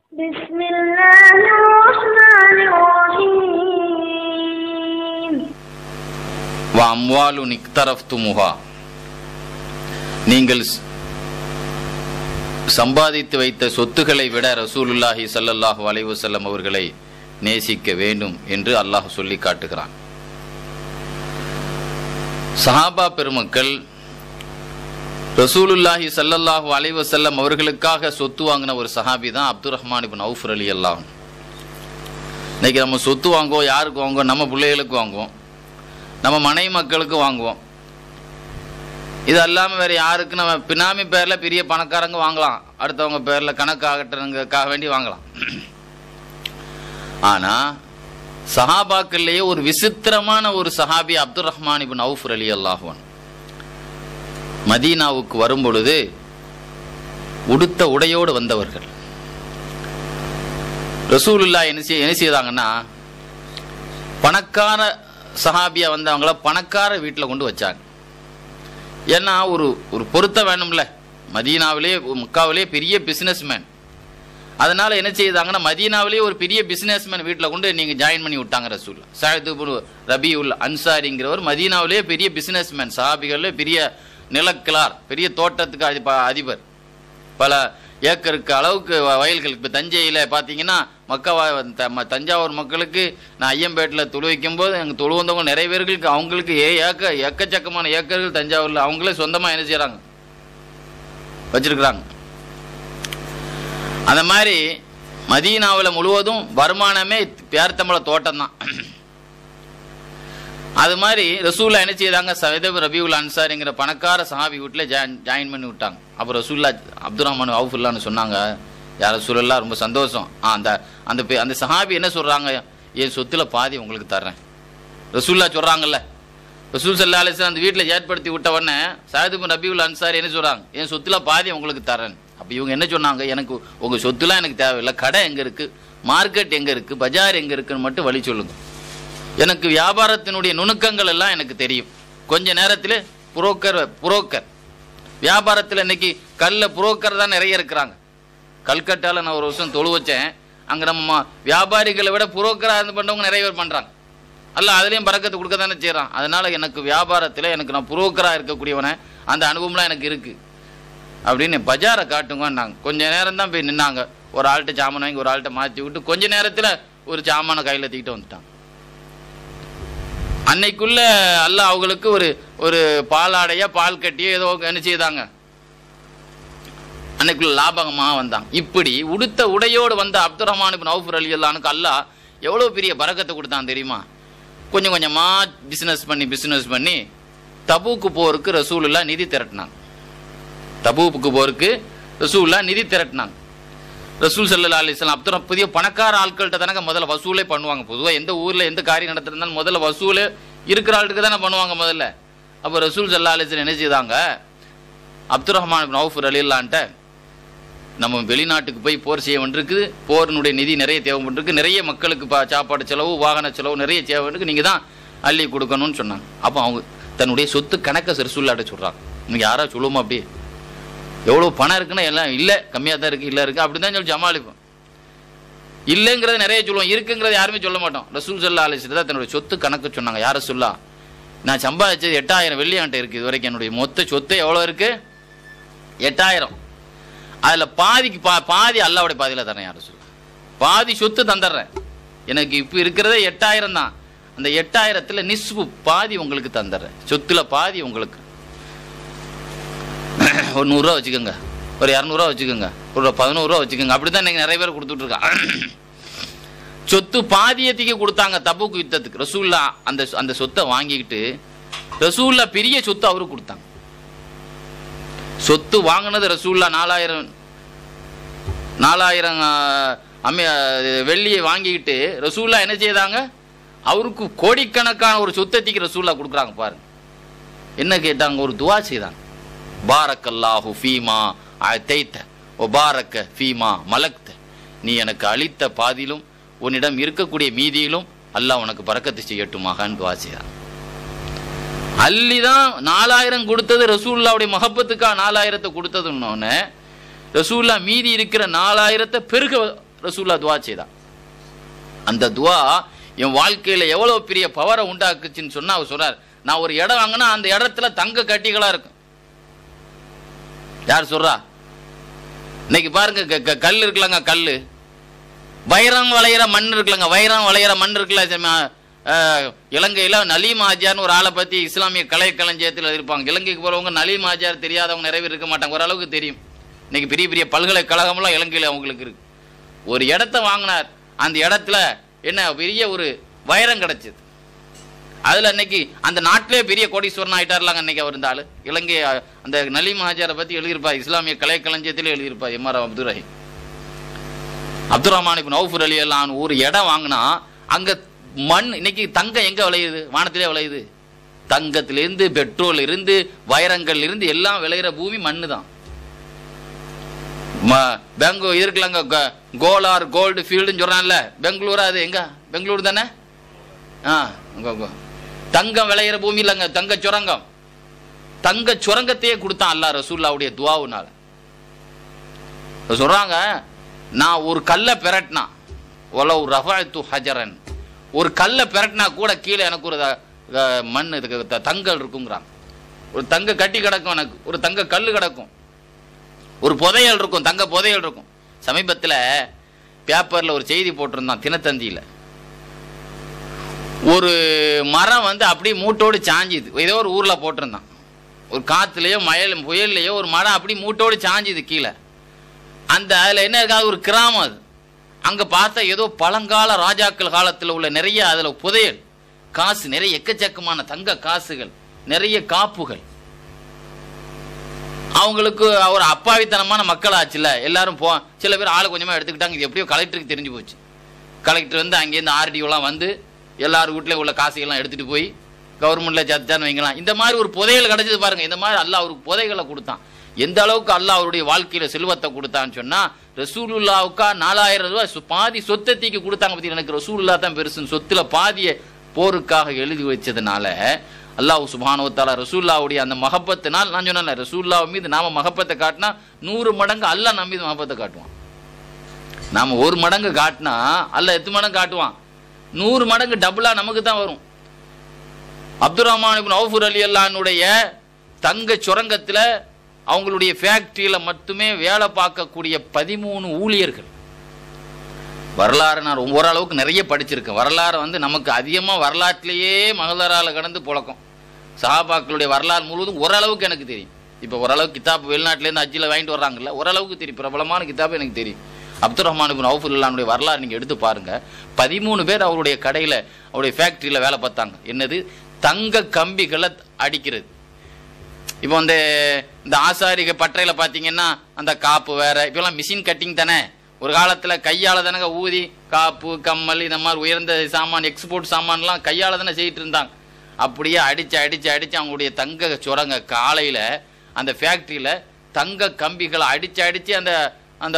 بسم الله الرحمن الرحيم வ அம்வாலு நிக்தரஃப்துமுஹா நீங்கள் ஸ்- சம்பாதித்து வைத்த சொத்துக்களை விட ரசூலுல்லாஹி ஸல்லல்லாஹு அலைஹி வஸல்லம் அவர்களை நேசிக்க வேண்டும் என்று அல்லாஹ் சொல்லி காட்டுகிறான் சஹாபா பெருமக்கள் ரசூலுல்லாஹி ஸல்லல்லாஹு அலைஹி வஸல்லம் அவர்களுக்காக சொத்து வாங்கின ஒரு சஹாபி தான் அப்துர் ரஹ்மான் இப்னு அவுஃப் அலி அல்லாஹ் இன்னைக்கு நம்ம சொத்து வாங்குவோம் யாருக்கு வாங்குவோம் நம்ம பிள்ளைகளுக்கு வாங்குவோம் நம்ம மனைவி மக்களுக்கு வாங்குவோம் இது அல்லாமல் வேறு யாருக்கு நம்ம பினாமி பேரில் பெரிய பணக்காரங்க வாங்கலாம் அடுத்தவங்க பேரில் கணக்கு ஆகட்டுறதுக்காக வேண்டி வாங்கலாம் ஆனால் சஹாபாக்கள்லேயே ஒரு விசித்திரமான ஒரு சஹாபி அப்துர் ரஹ்மான் இபின் அவுஃப் அலி அல்லாஹுவன் மதீனாவுக்கு வரும் பொழுது உடுத்த உடையோடு வந்தவர்கள் ரசூலுல்லா என்ன செய்ய என்ன செய்தாங்கன்னா பணக்கார சஹாபியா வந்தவங்கள பணக்கார வீட்டில் கொண்டு வச்சாங்க ஏன்னா ஒரு ஒரு பொருத்தம் வேணும்ல மதீனாவிலே முக்காவிலே பெரிய பிஸ்னஸ்மேன் அதனால என்ன செய்தாங்கன்னா மதீனாவிலே ஒரு பெரிய பிஸ்னஸ்மேன் வீட்டில் கொண்டு நீங்கள் ஜாயின் பண்ணி விட்டாங்க ரசூல் சாயது ரபி உல் அன்சாரிங்கிறவர் மதீனாவிலே பெரிய பிஸ்னஸ்மேன் சஹாபிகளில் பெரிய நிலக்கிழார் பெரிய தோட்டத்துக்கு அதிப- அதிபர் பல ஏக்கருக்கு அளவுக்கு வ- வயல்கள் இப்போ தஞ்சையில் பார்த்தீங்கன்னா மக்கா த- ம- தஞ்சாவூர் மக்களுக்கு நான் ஐயம்பேட்டில் தொழு வைக்கும்போது எங்கள் தொழு வந்தவங்க நிறைய பேர்களுக்கு அவங்களுக்கு ஏ ஏக்க எக்கச்சக்கமான ஏக்கர்கள் தஞ்சாவூரில் அவங்களே சொந்தமாக என்ன செய்கிறாங்க வச்சிருக்கிறாங்க அந்த மாதிரி மதீனாவில் முழுவதும் வருமானமே பேர்த்தம்பள தோட்டம் தான் அது மாதிரி ரசூல்லா என்ன செய்தாங்க சைதப் ரபியுல் அன்சாரிங்கிற பணக்கார சஹாபி வீட்டில் ஜாயின் ஜாயின் பண்ணி விட்டாங்க அப்போ ரசூல்லா அப்துல் ரஹ்மான் அவுஃபுல்லான்னு சொன்னாங்க யார் ரசூலல்லா ரொம்ப சந்தோஷம் ஆ, அந்த அந்த பே- அந்த சஹாபி என்ன சொல்கிறாங்க என் சொத்துல பாதி உங்களுக்கு தர்றேன் ரசூல்லா சொல்கிறாங்கல்ல ரசூல் சல்லா அலிஸ்லாம் அந்த வீட்டில் ஏற்படுத்தி விட்ட உடனே சாயதுபு ரபியுல் அன்சாரி என்ன சொல்கிறாங்க என் சொத்துல பாதி உங்களுக்கு தரேன் அப்போ இவங்க என்ன சொன்னாங்க எனக்கு உங்கள் சொத்துலாம் எனக்கு தேவையில்லை கடை எங்கே இருக்குது மார்க்கெட் எங்கே இருக்குது பஜார் எங்கே இருக்குன்னு மட்டும் வழி சொல்லுங்கள் எனக்கு வியாபாரத்தினுடைய நுணுக்கங்கள் எல்லாம் எனக்கு தெரியும் கொஞ்ச நேரத்தில் புரோக்கர் புரோக்கர் வியாபாரத்தில் இன்னைக்கு கல்ல புரோக்கர் தான் நிறைய இருக்கிறாங்க கல்கட்டால நான் ஒரு வருஷம் தொழு வச்சேன் அங்கே நம்ம வியாபாரிகளை விட புரோக்கராக இருந்து பண்ணுறவங்க நிறைய பேர் பண்ணுறாங்க அல்ல அதுலேயும் பறக்கத்து கொடுக்க தானே செய்கிறான் அதனால எனக்கு வியாபாரத்தில் எனக்கு நான் புரோக்கராக இருக்கக்கூடியவனே அந்த அனுபவம்லாம் எனக்கு இருக்குது அப்படின்னு பஜாரை காட்டுங்கன்னாங்க கொஞ்ச நேரம் தான் போய் நின்னாங்க ஒரு ஆள்கிட்ட சாமான் வாங்கி ஒரு ஆள்கிட்ட மாற்றி விட்டு கொஞ்ச நேரத்தில் ஒரு சாமானை கையில் தூக்கிட்டு வந்துட்டாங்க அன்னைக்குள்ள அல்லாஹ் அவங்களுக்கு ஒரு ஒரு பாலாடையா பால் கட்டியோ ஏதோ என்ன செய்தாங்க அன்னைக்குள்ள லாபகமாக வந்தாங்க இப்படி உடுத்த உடையோடு வந்த அப்துல் ரஹ்மான் இப்னு அவுஃப் அலி அல்லானுக்கு அல்லாஹ் எவ்வளோ பெரிய பறக்கத்தை கொடுத்தான் தெரியுமா கொஞ்சம் கொஞ்சமாக பிஸ்னஸ் பண்ணி பிஸ்னஸ் பண்ணி தபூக்கு போருக்கு ரசூலுல்லா நிதி திரட்டினாங்க தபூக்கு போருக்கு ரசூலுல்லா நிதி திரட்டினாங்க ரசூல் சல்லா அலிஸ்லாம் அப்துல் புதிய பணக்கார ஆட்கள்கிட்ட தானங்க முதல்ல வசூலே பண்ணுவாங்க பொதுவாக எந்த ஊரில் எந்த காரியம் நடத்திருந்தாலும் முதல்ல வசூல் இருக்கிற ஆளுக்கு தானே பண்ணுவாங்க முதல்ல அப்போ ரசூல் சல்லா அலிஸ்லாம் என்ன செய்தாங்க அப்துல் ரஹ்மான் நவுஃபர் அலில்லான்ட்ட நம்ம வெளிநாட்டுக்கு போய் போர் செய்ய வேண்டியிருக்குது போரினுடைய நிதி நிறைய தேவைப்பட்டிருக்கு நிறைய மக்களுக்கு பா சாப்பாடு செலவு வாகன செலவு நிறைய தேவைப்பட்டிருக்கு நீங்கள் தான் அள்ளி கொடுக்கணும்னு சொன்னாங்க அப்போ அவங்க தன்னுடைய சொத்து கணக்கை ரசூல்லாட்ட சொல்கிறாங்க நீங்கள் யாரா சொல்லுவோமா அப்படியே எவ்வளோ பணம் இருக்குன்னா எல்லாம் இல்லை கம்மியாக தான் இருக்குது இல்லை இருக்குது அப்படி தான் சொல்லி ஜமாளிப்போம் இல்லைங்கிறத நிறைய சொல்லுவோம் இருக்குங்கிறத யாருமே சொல்ல மாட்டோம் ரசூல் சல்லா அலிஸ்ட்டு தான் தன்னுடைய சொத்து கணக்கு சொன்னாங்க யாரை சொல்லா நான் சம்பாதிச்சது எட்டாயிரம் வெள்ளி என்கிட்ட இருக்குது இது வரைக்கும் என்னுடைய மொத்த சொத்து எவ்வளோ இருக்குது எட்டாயிரம் அதில் பாதிக்கு பா பாதி அல்லாவுடைய பாதியில் தரேன் யாரை சொல்ல பாதி சொத்து தந்துடுறேன் எனக்கு இப்போ இருக்கிறதே எட்டாயிரம் தான் அந்த எட்டாயிரத்தில் நிஸ்பு பாதி உங்களுக்கு தந்துடுறேன் சொத்துல பாதி உங்களுக்கு ஒரு நூறுரூவா வச்சுக்கோங்க ஒரு இரநூறுவா வச்சுக்கோங்க ஒரு பதினோருவா வச்சுக்கோங்க அப்படி தான் இன்னைக்கு நிறைய பேர் கொடுத்துட்ருக்கான் சொத்து பாதியத்துக்கு கொடுத்தாங்க தபுக்கு யுத்தத்துக்கு ரசூல்லா அந்த அந்த சொத்தை வாங்கிக்கிட்டு ரசூல்லா பெரிய சொத்து அவருக்கு கொடுத்தாங்க சொத்து வாங்கினது ரசூல்லா நாலாயிரம் நாலாயிரம் அம்மி வெள்ளியை வாங்கிக்கிட்டு ரசூல்லா என்ன செய்தாங்க அவருக்கு கோடிக்கணக்கான ஒரு சொத்தத்திக்கு ரசூல்லா கொடுக்குறாங்க பாருங்க என்ன கேட்டாங்க ஒரு துவா செய்தாங்க பாரக்கல்லாஹு ஃபீமா அத்தைத்த ஒபாரக்க ஃபீமா மலக்த நீ எனக்கு அளித்த பாதியிலும் உன்னிடம் இருக்கக்கூடிய மீதியிலும் அல்லாஹ் உனக்கு பறக்கத்து செய்யட்டுமாகன்னு துவா செய்தான் அள்ளி தான் நாலாயிரம் கொடுத்தது ரசூல்லாவுடைய மகப்பத்துக்கா நாலாயிரத்தை கொடுத்ததுன்னொன்னே ரசூல்லா மீதி இருக்கிற நாலாயிரத்தை பெருக ரசூல்லா துவா செய்தா அந்த துவா என் வாழ்க்கையில எவ்வளவு பெரிய பவரை உண்டாக்குச்சுன்னு சொன்னா அவர் சொல்றார் நான் ஒரு இடம் வாங்கினா அந்த இடத்துல தங்க கட்டிகளா இருக்கும் யார் சொல்றா இன்னைக்கு பாருங்க க- க- கல் இருக்குல்லங்க கல் வைரம் வளையிற மண் இருக்குல்லங்க வைரம் வளையிற மண் இருக்குல்ல தெரியுமா? அஹ், இலங்கையில நலீம் ஆஜார்னு ஒரு ஆளை பத்தி இஸ்லாமிய கலை களஞ்சியத்தில் இருப்பாங்க இலங்கைக்கு போறவங்க நலீம் ஆஜார் தெரியாதவங்க நிறைய பேர் இருக்க மாட்டாங்க ஓரளவுக்கு தெரியும் இன்னைக்கு பெரிய பெரிய பல்கலைக்கழகம்லாம் இலங்கையில அவங்களுக்கு இருக்கு ஒரு இடத்த வாங்கினார் அந்த இடத்துல என்ன பெரிய ஒரு வைரம் கிடைச்சது அதுல இன்னைக்கு அந்த நாட்டிலே பெரிய கோடீஸ்வரன் ஆயிட்டார்லாங்க இன்னைக்கு அவர் இந்த ஆளு இலங்கை அஹ், அந்த நலீம் ஆஜாரை பத்தி எழுதியிருப்பார் இஸ்லாமிய கலை களஞ்சியத்திலே எழுதியிருப்பார் எம் ஆர் அப்துல் ரஹீம் அப்துல் ரஹ்மான் இப்னு அவுஃபர் அலி அல்லான் ஒரு இடம் வாங்கினா அங்க மண் இன்னைக்கு தங்கம் எங்க விளையுது வானத்திலே விளையுது தங்கத்திலிருந்து பெட்ரோல் இருந்து வைரங்கள் இருந்து எல்லாம் விளையிற பூமி மண்ணு தான் பெங்களூர் இது இருக்குல்லங்க கோ- கோலார் கோல்டு ஃபீல்டுன்னு சொல்றான்ல பெங்களூரா அது எங்க பெங்களூர் தானே ஆ கோ- கோ. தங்கம் விளையிற பூமி இல்லைங்க தங்க சுரங்கம் தங்க சுரங்கத்தையே கொடுத்தான் அல்லாஹ் ரசூல்லாவுடைய துவாவுனால இப்ப சொல்றாங்க நான் ஒரு கல்லை பிரட்டினா ஒலவு ரஃபாத்து ஹஜரன் ஒரு கல்லை பிரட்டினா கூட கீழே எனக்கு ஒரு த- த- மண் இதுக்கு த- தங்கல் இருக்குங்கிறாங்க ஒரு தங்க கட்டி கிடக்கும் எனக்கு ஒரு தங்க கல் கிடக்கும் ஒரு புதையல் இருக்கும் தங்க புதையல் இருக்கும் சமீபத்தில் பேப்பரில் ஒரு செய்தி போட்டிருந்தான் தினத்தந்தியில் ஒரு மரம் வந்து அப்படியே மூட்டோடு சாஞ்சுது ஏதோ ஒரு ஊரில் போட்டிருந்தான் ஒரு காற்றுலையோ மயல் புயல்லையோ ஒரு மரம் அப்படி மூட்டோடு சாஞ்சுது கீழே அந்த அதில் என்ன இருக்காது ஒரு கிராமம் அது அங்கே பார்த்தா ஏதோ பழங்கால ராஜாக்கள் காலத்தில் உள்ள நிறைய அதில் புதையல் காசு நிறைய எக்கச்சக்கமான தங்க காசுகள் நிறைய காப்புகள் அவங்களுக்கு ஒரு அப்பாவித்தனமான மக்கள் ஆச்சுல்ல எல்லாரும் போ சில பேர் ஆளு கொஞ்சமாக எடுத்துக்கிட்டாங்க இது எப்படியோ கலெக்டருக்கு தெரிஞ்சு போச்சு கலெக்டர் வந்து அங்கேருந்து ஆர்டிஓலாம் வந்து எல்லார் வீட்லேயும் உள்ள காசையெல்லாம் எடுத்துகிட்டு போய் கவர்மெண்ட்டில் சேர்த்தான்னு வைங்களாம் இந்த மாதிரி ஒரு புதையல் கிடைச்சது பாருங்க இந்த மாதிரி அல்லாஹ் அவருக்கு புதைகளை கொடுத்தான் எந்த அளவுக்கு அல்லாஹ் அவருடைய வாழ்க்கையில செல்வத்தை கொடுத்தான்னு சொன்னா ரசூலுல்லாவுக்கா நாலாயிரம் ரூபாய் சு- பாதி சொத்தை தீக்கி கொடுத்தாங்க பத்தி எனக்கு ரசூலுல்லா தான் பெருசுன்னு சொத்துல பாதியை போருக்காக எழுதி வச்சதுனால அல்லாஹ் சுபானுவத்தாலா ரசூல்லாவுடைய அந்த மகப்பத்தினால் நான் சொன்னேன் ரசூல்லா மீது நாம மகப்பத்தை காட்டினா நூறு மடங்கு அல்லாஹ் நம்ம மீது மகப்பத்தை காட்டுவான் நாம ஒரு மடங்கு காட்டினா அல்லாஹ் எத்து மடங்கு காட்டுவான் நூறு மடங்கு டபுளா நமக்கு தான் வரும் அப்துல் ரஹ்மான் இப்னு அவுஃபர் அலி அல்லானுடைய தங்க சுரங்கத்துல அவங்களுடைய ஃபேக்டரியில மட்டுமே வேலை பார்க்கக்கூடிய பதிமூணு ஊழியர்கள் வரலாறு நான் ரொம்ப ஓரளவுக்கு நிறைய படிச்சிருக்கேன் வரலாறு வந்து நமக்கு அதிகமாக வரலாற்றிலேயே மகதரால கடந்து புழக்கம் சஹாபாக்களுடைய வரலாறு முழுவதும் ஓரளவுக்கு எனக்கு தெரியும் இப்போ ஓரளவுக்கு கிதாப் வெளிநாட்டிலேருந்து அஜியில் வாங்கிட்டு வர்றாங்கல்ல ஓரளவுக்கு தெரியும் பிரபலமான கிதாப் எனக்கு தெரியும் அப்துல் ரஹ்மான் இப்னு அவுஃபுல்லானுடைய வரலாறு நீங்கள் எடுத்து பாருங்க பதிமூணு பேர் அவருடைய கடையில் அவருடைய ஃபேக்டரியில் வேலை பார்த்தாங்க என்னது தங்க கம்பிகளை அடிக்கிறது இப்போ வந்து இந்த ஆசாரிக பட்டறையில் பார்த்தீங்கன்னா அந்த காப்பு வேற இப்போலாம் மிஷின் கட்டிங் தானே ஒரு காலத்தில் கையால் தானங்க ஊதி காப்பு கம்மல் இந்த மாதிரி உயர்ந்த சாமான் எக்ஸ்போர்ட் சாமான்லாம் கையால் தானே செய்யிட்டு இருந்தாங்க அப்படியே அடிச்சு அடிச்சு அடிச்சு அவங்களுடைய தங்க சுரங்க காலையில் அந்த ஃபேக்ட்ரியில் தங்க கம்பிகளை அடிச்சு அடிச்சு அந்த அந்த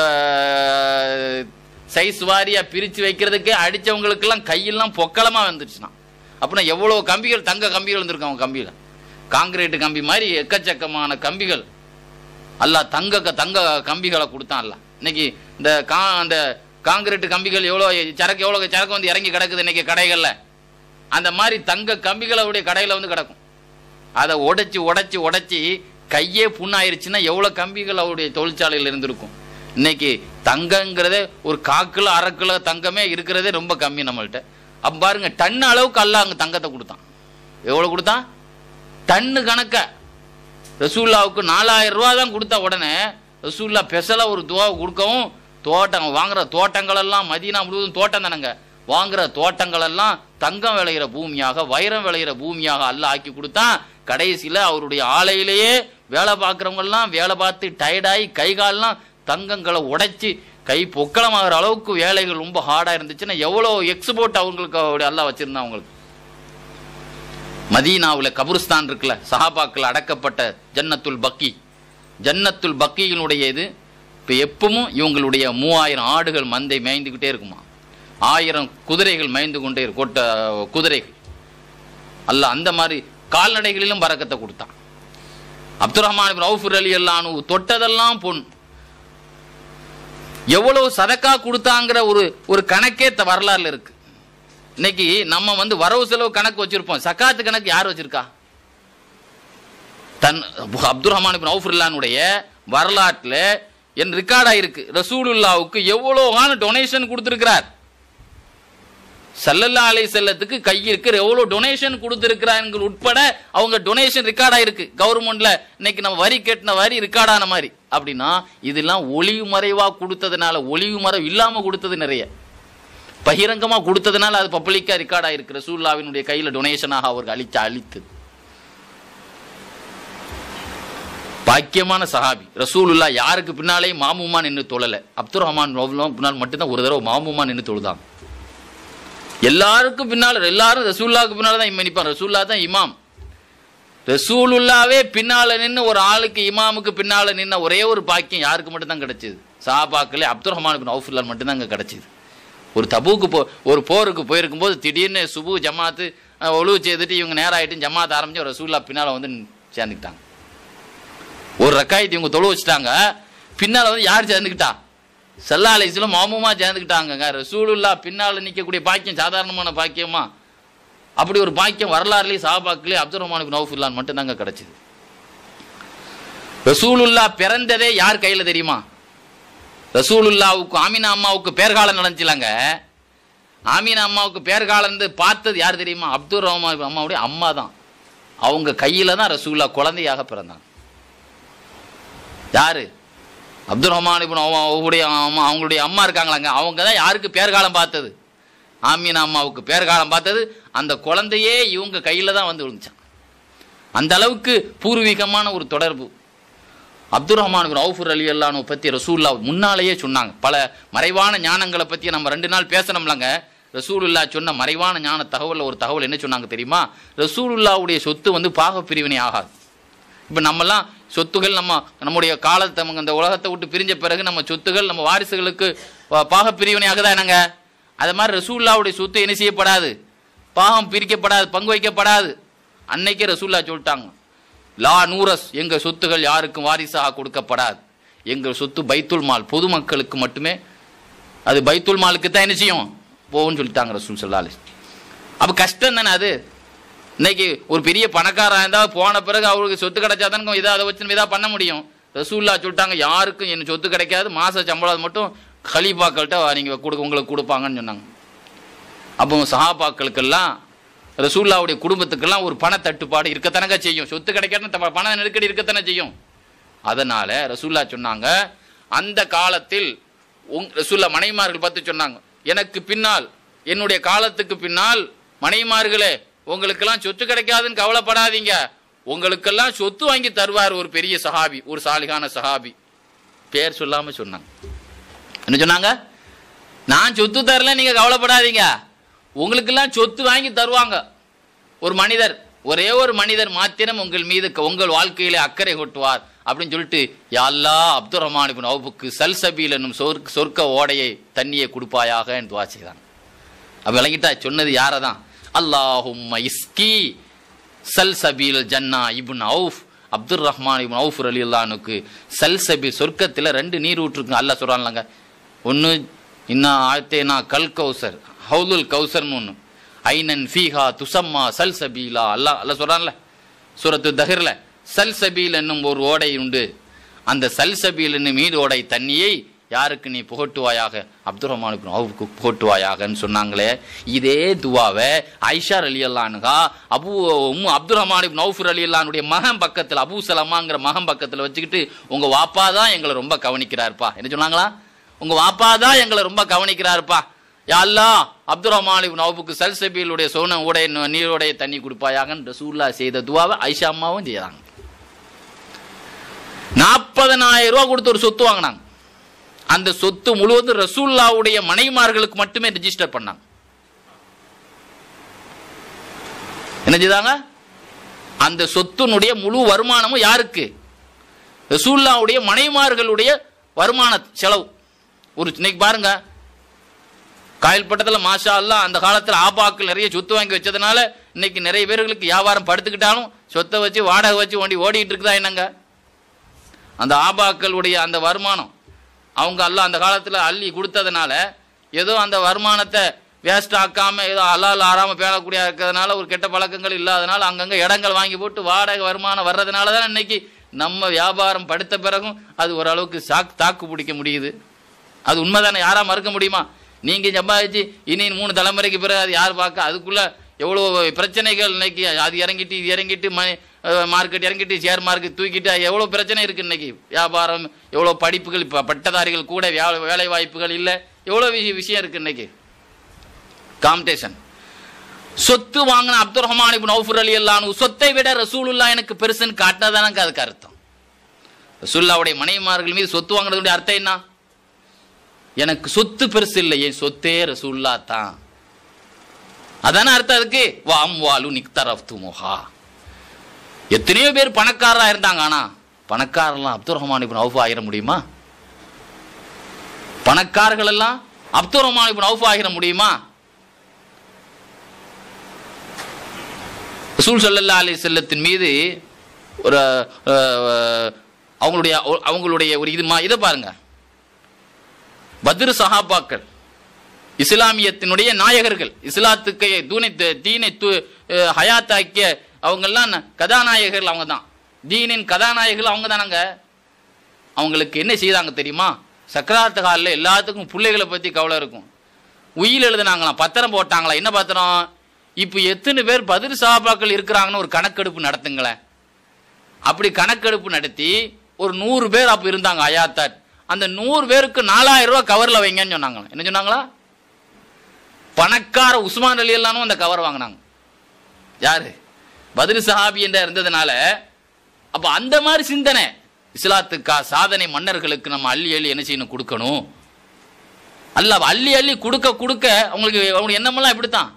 சைஸ் வாரியா பிரித்து வைக்கிறதுக்கே அடிச்சவங்களுக்கெல்லாம் கையெல்லாம் பொக்களமா வந்துருச்சுன்னா அப்படின்னா எவ்வளோ கம்பிகள் தங்க கம்பிகள் இருந்திருக்கு அவங்க கம்பியில் காங்கிரீட் கம்பி மாதிரி எக்கச்சக்கமான கம்பிகள் அல்லாஹ் தங்க க- தங்க கம்பிகளை கொடுத்தான் அல்லாஹ் இன்னைக்கு இந்த கா அந்த காங்கிரீட் கம்பிகள் எவ்வளோ சரக்கு எவ்வளோ சரக்கு வந்து இறங்கி கிடக்குது இன்னைக்கு கடைகளில் அந்த மாதிரி தங்க கம்பிகள் அவருடைய கடையில் வந்து கிடக்கும் அதை உடைச்சு உடைச்சு உடைச்சி கையே புண்ணாயிருச்சுன்னா எவ்வளோ கம்பிகள் அவருடைய தொழிற்சாலையில் இருந்திருக்கும் இன்னைக்கு தங்கங்கிறதே ஒரு காக்கிலோ அரை கிலோ தங்கமே இருக்கிறதே ரொம்ப கம்மி நம்மள்ட்ட அப்ப பாருங்க டன் அளவுக்கு அல்லாஹ் அங்கே தங்கத்தை கொடுத்தான் எவ்வளோ கொடுத்தான் டன்னு கணக்க ரசூல்லாவுக்கு நாலாயிரம் ரூபா தான் கொடுத்த உடனே ரசூல்லா பெசலா ஒரு துவா கொடுக்கவும் தோட்டம் வாங்குற தோட்டங்கள் எல்லாம் மதீனா முழுவதும் தோட்டம் தானங்க வாங்குற தோட்டங்கள் எல்லாம் தங்கம் விளையிற பூமியாக வைரம் விளையிற பூமியாக அல்லாஹ் ஆக்கி கொடுத்தான் கடைசியில் அவருடைய ஆலையிலேயே வேலை பார்க்குறவங்க எல்லாம் வேலை பார்த்து டயர்டாகி கை கால்லாம் தங்கங்களை உடைச்சி கை பொக்களமாகிற அளவுக்கு வேலைகள் ரொம்ப ஹார்டாக இருந்துச்சுன்னா எவ்வளோ எக்ஸ்போர்ட் அவங்களுக்கு அவருடைய அல்லாஹ் வச்சிருந்தான் அவங்களுக்கு மதீனாவுல கபுருஸ்தான் இருக்குல்ல சஹாபாக்கள் அடக்கப்பட்ட ஜன்னத்துல் பக்கி ஜன்னத்துல் பக்கியினுடைய இது இப்போ எப்பவும் இவங்களுடைய மூவாயிரம் ஆடுகள் மந்தை மேய்ந்துக்கிட்டே இருக்குமா ஆயிரம் குதிரைகள் மேய்ந்து கொண்டே இருக்கும் கொட்ட குதிரைகள் அல்ல அந்த மாதிரி கால்நடைகளிலும் பறக்கத்தை கொடுத்தான் அப்துல் ரஹ்மான் இப்னு அவுஃபர் அலி அல்லானு தொட்டதெல்லாம் பொன் எவ்வளவு சதக்கா கொடுத்தாங்கிற ஒரு ஒரு கணக்கே த- வரலாறுல இருக்கு இன்னைக்கு நம்ம வந்து வரவு செலவு கணக்கு வச்சிருப்போம் சக்காத்து கணக்கு யார் வச்சிருக்கா தன் அப்துல் ரஹ்மான் இப்னு அவுஃப் இல்லானுடைய வரலாற்றில் என் ரெக்கார்ட் ஆயிருக்கு ரசூலுல்லாவுக்கு எவ்வளோவான டொனேஷன் கொடுத்திருக்கிறார் சல்லல்லா அலை செல்லத்துக்கு கையிற்கு எவ்வளோ டொனேஷன் கொடுத்திருக்கிறாங்க உட்பட அவங்க டொனேஷன் ரெக்கார்ட் ஆயிருக்கு கவர்மெண்ட்ல இன்னைக்கு நம்ம வரி கட்டின வரி ரெக்கார்ட் ஆன மாதிரி அப்படின்னா இதெல்லாம் ஒளிவு மறைவா கொடுத்ததுனால ஒளிவு மறைவு இல்லாம கொடுத்தது நிறைய பகிரங்கமா கொடுத்ததுனால அது பப்ளிக்கா ரெக்கார்ட் ஆயிருக்கு ரசூல்லாவினுடைய கையில டொனேஷனாக அவர்கள் அளிச்ச அளித்தது பாக்கியமான சஹாபி ரசூலுல்லா யாருக்கு பின்னாலே மாமுமா நின்று தொழல அப்துல் ரஹ்மான் ரவுஃப் பின்னால் மட்டும்தான் ஒரு தடவை மாமுமா நின்று தொழுதாங்க எல்லாருக்கும் பின்னால் எல்லாரும் ரசூல்லாவுக்கு பின்னால தான் இம்மா நிற்பான் ரசூல்லா தான் இமாம் ரசூலுல்லாவே பின்னால நின்று ஒரு ஆளுக்கு இமாமுக்கு பின்னால நின்ன ஒரே ஒரு பாக்கியம் யாருக்கு மட்டும்தான் கிடைச்சது சாபாக்களே அப்துல் ரஹ்மான் பின் அவுஃபுல்லான் மட்டும்தான் அங்கே கிடைச்சது ஒரு தபுக்கு போ ஒரு போருக்கு போயிருக்கும் போது திடீர்னு சுபு ஜமாத்து அஹ், ஒழுவு செய்துட்டு இவங்க நேரம் ஆயிட்டு ஜமாத் ஆரம்பிச்சு ரசூல்லா பின்னால வந்து சேர்ந்துக்கிட்டாங்க ஒரு ரக்காயத்தை இவங்க தொழு வச்சுட்டாங்க பின்னால வந்து யார் சேர்ந்துக்கிட்டா சல்லா அலிஸ்லாம் மாமுமா சேர்ந்துக்கிட்டாங்கங்க ரசூலுல்லா பின்னால நிற்கக்கூடிய பாக்கியம் சாதாரணமான பாக்கியமா அப்படி ஒரு பாக்கியம் வரலாறுலேயே சாபாக்கிலே அப்துல் ரஹ்மான் நவுஃபுல்லான் மட்டும்தாங்க கிடைச்சது ரசூலுல்லா பிறந்ததே யார் கையில தெரியுமா ரசூலுல்லாவுக்கு ஆமினா அம்மாவுக்கு பேர்காலம் நடந்துச்சுலாங்க ஆமீனா அம்மாவுக்கு பேர்காலம் இருந்து பார்த்தது யார் தெரியுமா அப்துல் ரஹ்மான் அம்மாவுடைய அம்மா தான் அவங்க கையில தான் ரசூல்லா குழந்தையாக பிறந்தாங்க யாரு அப்துல் ரஹ்மான் இப்னு அவ்வா- அவங்களுடைய அம்மா அவங்களுடைய அம்மா இருக்காங்களாங்க அவங்க தான் யாருக்கு பேர்காலம் பார்த்தது ஆமீனா அம்மாவுக்கு பேர்காலம் பார்த்தது அந்த குழந்தையே இவங்க கையில தான் வந்து விழுந்துச்சான் அந்த அளவுக்கு பூர்வீகமான ஒரு தொடர்பு அப்துல் ரஹ்மான் இப்னு அவுஃபர் அலி அல்லானு பற்றி ரசூல்லா முன்னாலேயே சொன்னாங்க பல மறைவான ஞானங்களை பற்றி நம்ம ரெண்டு நாள் பேசணும்லங்க ரசூலுல்லா சொன்ன மறைவான ஞான தகவலில் ஒரு தகவல் என்ன சொன்னாங்க தெரியுமா ரசூலுல்லாவுடைய சொத்து வந்து பாக பிரிவினை ஆகாது இப்போ நம்மலாம் சொத்துகள் நம்ம நம்முடைய காலத்தை நம்ம இந்த உலகத்தை விட்டு பிரிஞ்ச பிறகு நம்ம சொத்துகள் நம்ம வாரிசுகளுக்கு பா- பாக பிரிவினை ஆகுதா என்னங்க அது மாதிரி ரசூல்லாவுடைய சொத்து என்ன செய்யப்படாது பாகம் பிரிக்கப்படாது பங்கு வைக்கப்படாது அன்னைக்கே ரசூல்லா சொல்லிட்டாங்க லா நூரஸ் எங்க சொத்துகள் யாருக்கும் வாரிசாக கொடுக்கப்படாது எங்கள் சொத்து பைத்துல் மால் பொதுமக்களுக்கு மட்டுமே அது பைத்துல் மாலுக்கு தான் என்ன செய்யும் போகும்னு சொல்லிட்டாங்க ரசூல் சல்லாலி அப்போ கஷ்டம் தானே அது இன்னைக்கு ஒரு பெரிய பணக்காரன் இருந்தால் போன பிறகு அவருக்கு சொத்து கிடைச்சா தானே இதை அதை வச்சு இதாக பண்ண முடியும் ரசூல்லா சொல்லிட்டாங்க யாருக்கும் என் சொத்து கிடைக்காது மாச சம்பளம் மட்டும் ஹலீஃபாக்கள்கிட்ட நீங்கள் கொடுக்க உங்களுக்கு கொடுப்பாங்கன்னு சொன்னாங்க அப்போ சஹாபாக்களுக்கெல்லாம் ரசூல்லாவுடைய குடும்பத்துக்கெல்லாம் ஒரு பண தட்டுப்பாடு இருக்கத்தானங்க செய்யும் சொத்து கிடைக்காத பண நெருக்கடி இருக்கத்தானே செய்யும் அதனால ரசூல்லா சொன்னாங்க அந்த காலத்தில் உங் ரசூல்லா மனைமார்கள் பார்த்து சொன்னாங்க எனக்கு பின்னால் என்னுடைய காலத்துக்கு பின்னால் மனைமார்களே உங்களுக்கெல்லாம் சொத்து கிடைக்காதுன்னு கவலைப்படாதீங்க உங்களுக்கெல்லாம் சொத்து வாங்கி தருவார் ஒரு பெரிய சஹாபி ஒரு சாலிகான சஹாபி பேர் சொல்லாம சொன்னாங்க என்ன சொன்னாங்க நான் சொத்து தரல நீங்க கவலைப்படாதீங்க உங்களுக்கெல்லாம் சொத்து வாங்கி தருவாங்க ஒரு மனிதர் ஒரே ஒரு மனிதர் மாத்திரம் உங்கள் மீது உங்கள் வாழ்க்கையிலே அக்கறை கொட்டுவார் அப்படின்னு சொல்லிட்டு யாழ்லா அப்துல் ரஹ்மான் இப்னு அவுஃபுக்கு சல்சபீல் என்னும் சொர்க்க சொர்க்க ஓடையை தண்ணியை கொடுப்பாயாக என்று துவா செய்தாங்க அப்ப விளங்கிட்டா சொன்னது யாரை தான் அல்லாஹும் இஸ்கி சல்சபீல் ஜன்னா இப்னு அவுஃப் அப்துல் ரஹ்மான் இப்னு அவுஃப் அலி அல்லானுக்கு சல்சபீல் சொர்க்கத்தில் ரெண்டு நீர் ஊற்றுருக்கு அல்லாஹ் சொல்கிறான்லங்க ஒன்று இன்னும் ஆயத்தேனா கல் கௌசர் ஹவுலுல் கௌசர்னு ஒன்று ஐனன் ஃபீஹா துசம்மா சல்சபீலா அல்லாஹ் அல்லாஹ் சொல்கிறான்ல சூரத்து தஹிர்ல சல்சபீல் என்னும் ஒரு ஓடை உண்டு அந்த சல்சபீல் என்னும் மீது ஓடை தண்ணியை யாருக்கு நீ புகட்டுவாயாக அப்துல் ரஹ்மான் இப்னு அவுஃப்க்கு புகட்டுவாயாகன்னு சொன்னாங்களே இதே துவாவை ஐஷார் அலி அல்லானுகா அபு உம்மு அப்துல் ரஹ்மான் இப்னு அவுஃபர் அலி அல்லானுடைய மகன் பக்கத்தில் அபு சலமாங்கிற மகன் பக்கத்தில் வச்சுக்கிட்டு உங்க வாப்பா தான் எங்களை ரொம்ப கவனிக்கிறாருப்பா என்ன சொன்னாங்களா உங்க வாப்பா தான் எங்களை ரொம்ப கவனிக்கிறாருப்பா யா அல்லாஹ் அப்துல் ரஹ்மான் இப்னு அவுஃபுக்கு சல்சபீலுடைய சோன உடைய நீருடைய தண்ணி கொடுப்பாயாகன்னு ரசூல்லா செய்த துவாவை ஐஷா அம்மாவும் செய்யறாங்க நாற்பதனாயிரம் ரூபா கொடுத்து ஒரு சொத்து வாங்கினாங்க அந்த சொத்து முழுவதும் ரசூல்லாவுடைய மனைமார்களுக்கு மட்டுமே ரிஜிஸ்டர் பண்ணாங்க என்ன செய்தாங்க அந்த சொத்துனுடைய முழு வருமானமும் யாருக்கு ரசூல்லாவுடைய மனைமார்களுடைய வருமான செலவு ஒரு இன்னைக்கு பாருங்க காயல்பட்டத்தில் மாஷா அல்லாஹ் அந்த காலத்தில் ஆபாக்கள் நிறைய சொத்து வாங்கி வச்சதுனால இன்னைக்கு நிறைய பேர்களுக்கு வியாபாரம் படுத்துக்கிட்டாலும் சொத்தை வச்சு வாடகை வச்சு ஓடி ஓடிட்டு இருக்குதா என்னங்க அந்த ஆபாக்களுடைய அந்த வருமானம் அவங்க எல்லாம் அந்த காலத்தில் அள்ளி கொடுத்ததுனால ஏதோ அந்த வருமானத்தை வேஸ்ட் ஆக்காம ஏதோ அலால் ஆறாம பேணக்கூடிய இருக்கிறதுனால ஒரு கெட்ட பழக்கங்கள் இல்லாதனால அங்கங்க இடங்கள் வாங்கி போட்டு வாடகை வருமானம் வர்றதுனால தான் இன்னைக்கு நம்ம வியாபாரம் படுத்த பிறகும் அது ஓரளவுக்கு சாக்கு தாக்கு பிடிக்க முடியுது அது உண்மைதானே யாரா மறுக்க முடியுமா நீங்க சம்பாதிச்சு இனி மூணு தலைமுறைக்கு பிறகு அது யார் பார்க்க அதுக்குள்ள எவ்வளோ பிரச்சனைகள் இன்னைக்கு அது இறங்கிட்டு இது இறங்கிட்டு ம மார்க்கெட் இறங்கிட்டு ஷேர் மார்க்கெட் தூக்கிட்டு எவ்வளோ பிரச்சனை இருக்கு இன்னைக்கு வியாபாரம் எவ்வளோ படிப்புகள் இப்போ பட்டதாரிகள் கூட வே- வேலை வாய்ப்புகள் இல்லை எவ்வளோ விஷயம் விஷயம் இருக்கு இன்னைக்கு காம்படிஷன் சொத்து வாங்கின அப்துல் ரஹ்மான் இப்னு அவுஃபர் அலி அல்லானு சொத்தை விட ரசூலுல்லா எனக்கு பெருசுன்னு காட்டினதானங்க அதுக்கு அர்த்தம் ரசூல்லாவுடைய மனைவிமார்கள் மீது சொத்து வாங்கினதுடைய அர்த்தம் என்ன எனக்கு சொத்து பெருசு இல்லை என் சொத்தே ரசூல்லா தான் அதானே அர்த்தம் அதுக்கு வாம் வாலு நிக்தரஃப்து முஹா எத்தனையோ பேர் பணக்காரரா இருந்தாங்க ஆனா பணக்காரர்லாம் அப்துல் ரஹ்மான் இப்னு அவுஃப் ஆகிட முடியுமா பணக்காரர்கள் எல்லாம் அப்துல் ரஹ்மான் இப்னு அவுஃப் ஆகிட முடியுமா ரசூல் ஸல்லல்லாஹு அலைஹி செல்லத்தின் மீது ஒரு அஹ், அவங்களுடைய அவங்களுடைய ஒரு இது மா- இதை பாருங்க பத்ரு சஹாபாக்கள் இஸ்லாமியத்தினுடைய நாயகர்கள் இஸ்லாத்துக்கு தூணை தீனை து- அஹ், ஹயாத்தாக்கிய அவங்கெல்லாம் ந- கதாநாயகர்கள் அவங்க தான் தீனின் கதாநாயகர்கள் அவங்க தானங்க அவங்களுக்கு என்ன செய்தாங்க தெரியுமா சக்கராத்த காலில் எல்லாத்துக்கும் பிள்ளைகளை பற்றி கவலை இருக்கும் உயில் எழுதுனாங்களாம் பத்திரம் போட்டாங்களா என்ன பத்திரம் இப்போ எத்தனை பேர் பதில் சகாபாக்கள் இருக்கிறாங்கன்னு ஒரு கணக்கெடுப்பு நடத்துங்களேன் அப்படி கணக்கெடுப்பு நடத்தி ஒரு நூறு பேர் அப்போ இருந்தாங்க அயாத்தார் அந்த நூறு பேருக்கு நாலாயிரம் ரூபாய் கவரில் வைங்கன்னு சொன்னாங்களா என்ன சொன்னாங்களா பணக்கார உஸ்மான் அலி எல்லானும் அந்த கவர் வாங்கினாங்க யாரு பதில் சஹாபி என்ற இருந்ததுனால அப்ப அந்த மாதிரி சிந்தனை இஸ்லாத்துக்கா சாதனை மன்னர்களுக்கு நம்ம அள்ளி அள்ளி என்ன செய்யணும் கொடுக்கணும் அல்ல அள்ளி அள்ளி கொடுக்க கொடுக்க அவங்களுக்கு அவங்களுக்கு எண்ணமெல்லாம் இப்படித்தான்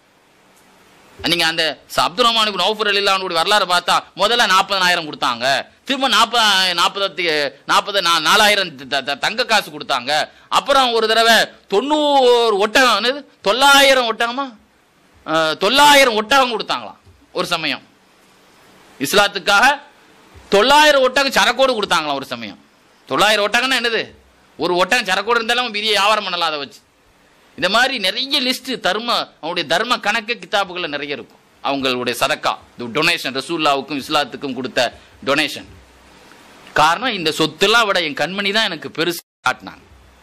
நீங்க அந்த ச- அப்துல் ரஹ்மான் இப்னு அவுஃபர் அலில்லாவுடைய வரலாறு பார்த்தா முதல்ல நாற்பதனாயிரம் கொடுத்தாங்க திரும்ப நாற்பது நாற்பத்தி நாற்பது நாலாயிரம் த- த- தங்க காசு கொடுத்தாங்க அப்புறம் ஒரு தடவை தொண்ணூறு ஒட்டகம் என்னது? தொள்ளாயிரம் ஒட்டகமா அஹ், தொள்ளாயிரம் ஒட்டகம் கொடுத்தாங்களாம் ஒரு சமயம் இஸ்லாத்துக்காக தொள்ளாயிரம் ஒட்டகம் சரக்கோடு கொடுத்தாங்களாம் ஒரு சமயம் தொள்ளாயிரம் ஒட்டகம்னா என்னது ஒரு ஒட்டகம் சரக்கோடு இருந்தாலும் அவன் பெரிய வியாபாரம் பண்ணலாம் அதை வச்சு இந்த மாதிரி நிறைய லிஸ்ட் தர்ம அவனுடைய தர்ம கணக்கு கிதாபுகளில் நிறைய இருக்கும் அவங்களுடைய சதக்கா டொனேஷன் ரசூல்லாவுக்கும் இஸ்லாத்துக்கும் கொடுத்த டொனேஷன் காரணம் இந்த சொத்துலாம் விட என் கண்மணி தான் எனக்கு பெருசு காட்டினாங்க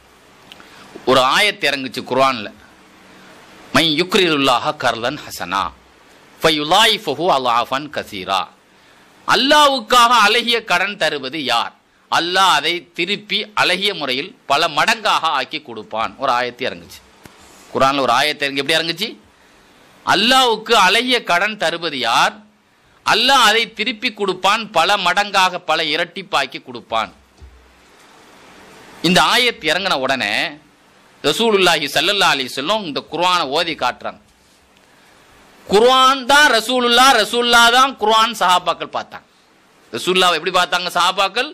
ஒரு ஆயத்து இறங்குச்சு குர்ஆன்ல மை யுக்ரிலுல்லாஹ கர்லன் ஹசனா ஃபயுலாயிஃபஹு அலாஃபன் கசீரா அல்லாவுக்காக அழகிய கடன் தருவது யார் அல்லாஹ் அதை திருப்பி அழகிய முறையில் பல மடங்காக ஆக்கி கொடுப்பான் ஒரு ஆயத்து இறங்குச்சு குரான்ல ஒரு ஆயத்து இறங்கி எப்படி இறங்குச்சு அல்லாவுக்கு அழகிய கடன் தருவது யார் அல்லாஹ் அதை திருப்பி கொடுப்பான் பல மடங்காக பல இரட்டிப்பாக்கி கொடுப்பான் இந்த ஆயத் இறங்கின உடனே ரசூலுல்லாஹி ஸல்லல்லாஹு அலைஹி வஸல்லம் இந்த குர்ஆனை ஓதி காட்டுறாங்க குர்ஆன் தான் ரசூலுல்லா ரசூல்லா தான் குர்ஆன் சஹாபாக்கள் பார்த்தாங்க ரசூல்லாவை எப்படி பார்த்தாங்க சஹாபாக்கள்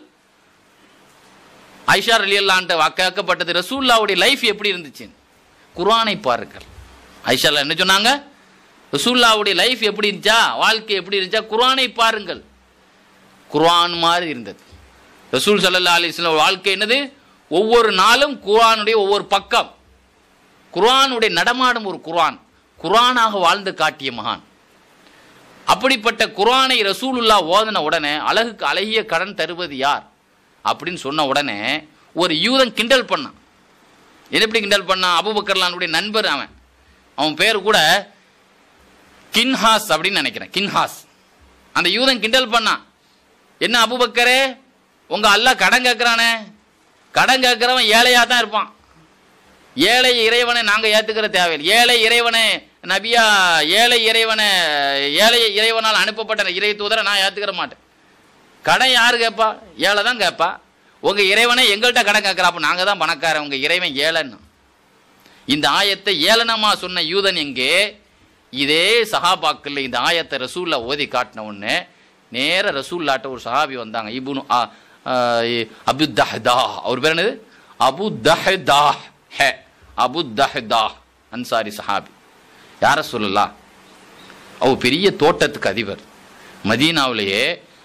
ஐஷா ரலியல்லான்ட்ட வாக்காக்கப்பட்டது ரசூல்லாவுடைய லைஃப் எப்படி இருந்துச்சு குர்ஆனை பாருங்கள் ஐஷா என்ன சொன்னாங்க ரசூல்லாவுடைய லைஃப் எப்படி இருந்துச்சா வாழ்க்கை எப்படி இருந்துச்சா குர்ஆனை பாருங்கள் குர்ஆன் மாதிரி இருந்தது ரசூல் ஸல்லல்லாஹு அலைஹி வஸல்லம் வாழ்க்கை என்னது ஒவ்வொரு நாளும் குர்ஆனுடைய ஒவ்வொரு பக்கம் குர்ஆனுடைய நடமாடும் ஒரு குர்ஆன் குர்ஆனாக வாழ்ந்து காட்டிய மகான் அப்படிப்பட்ட குர்ஆனை ரசூலுல்லா ஓதின உடனே அழகுக்கு அழகிய கடன் தருவது யார் அப்படின்னு சொன்ன உடனே ஒரு யூதன் கிண்டல் பண்ணான் என்ன எப்படி கிண்டல் பண்ணான் அபுபக்கர்லானுடைய நண்பர் அவன் அவன் பேர் கூட கின்ஹாஸ் அப்படின்னு நினைக்கிறேன் கின்ஹாஸ் அந்த யூதன் கிண்டல் பண்ணான் என்ன அபுபக்கரே உங்க அல்லாஹ் கடன் கேட்கிறானே கடன் கேட்கிறவன் ஏழையா தான் இருப்பான் ஏழை இறைவனை நாங்க ஏத்துக்கிற தேவையில்லை ஏழை இறைவனை நபியா ஏழை இறைவனை ஏழை இறைவனால் அனுப்பப்பட்ட இறை தூதரை நான் ஏத்துக்கிற மாட்டேன் கடன் யாரு கேட்பா ஏழை தான் கேட்பா உங்க இறைவனை எங்கள்கிட்ட கடன் கேட்கிறா அப்ப நாங்க தான் பணக்காரன் உங்க இறைவன் ஏழைன்னு இந்த ஆயத்தை ஏளனமா சொன்ன யூதன் எங்கே இதே சஹாபாக்கள் இந்த ஆயத்தை ரசூல்லா ஓதி காட்டின உடனே நேர ரசூல்லாட்ட ஒரு சஹாபி வந்தாங்க இபுனு ஆ, ஆ, அபு தஹ்தா அவர் பேர் என்னது அபு தஹ்தா ஹே அபு தஹ்தா அன்சாரி சஹாபி யார சொல்லலாம் அவர் பெரிய தோட்டத்துக்கு அதிபர் மதீனாவிலேயே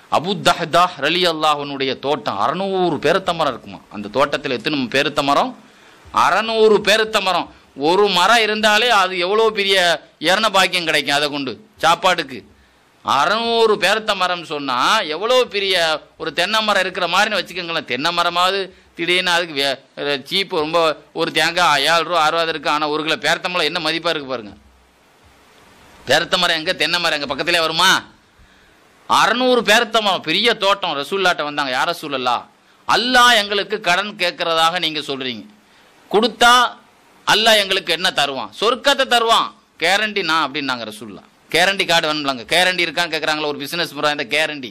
அபு தஹ்தா ரலி அல்லாஹனுடைய தோட்டம் அறநூறு பேருத்த மரம் இருக்குமா அந்த தோட்டத்தில் எத்தனை பேருத்த மரம் அறநூறு பேருத்த மரம் ஒரு மரம் இருந்தாலே அது எவ்வளோ பெரிய இரண பாக்கியம் கிடைக்கும் அதை கொண்டு சாப்பாட்டுக்கு அறநூறு பேருத்த மரம் சொன்னால் எவ்வளோ பெரிய ஒரு தென்னை மரம் இருக்கிற மாதிரின்னு வச்சுக்கோங்களேன் தென்னை மரமாவது திடீர்னு அதுக்கு சீப்பு ரொம்ப ஒரு தேங்காய் ஏழு ரூபா அறுபது இருக்கு ஆனால் ஒரு கிலோ பேரத்த மரம் என்ன மதிப்பாக இருக்கு பாருங்க பேரத்த மரம் எங்கே தென்னை மரம் எங்கள் பக்கத்திலே வருமா அறநூறு பேரத்த மரம் பெரிய தோட்டம் ரசூல்லாட்ட வந்தாங்க யார் ரசூலல்லா அல்லாஹ் எங்களுக்கு கடன் கேட்கறதாக நீங்கள் சொல்கிறீங்க கொடுத்தா அல்லாஹ் எங்களுக்கு என்ன தருவான் சொர்க்கத்தை தருவான் கேரண்டி நான் அப்படின்னாங்க ரசூல்லா கேரண்டி கார்டு வேணும்லாங்க கேரண்டி இருக்கான்னு கேட்குறாங்களா ஒரு பிசினஸ் முறை இந்த கேரண்டி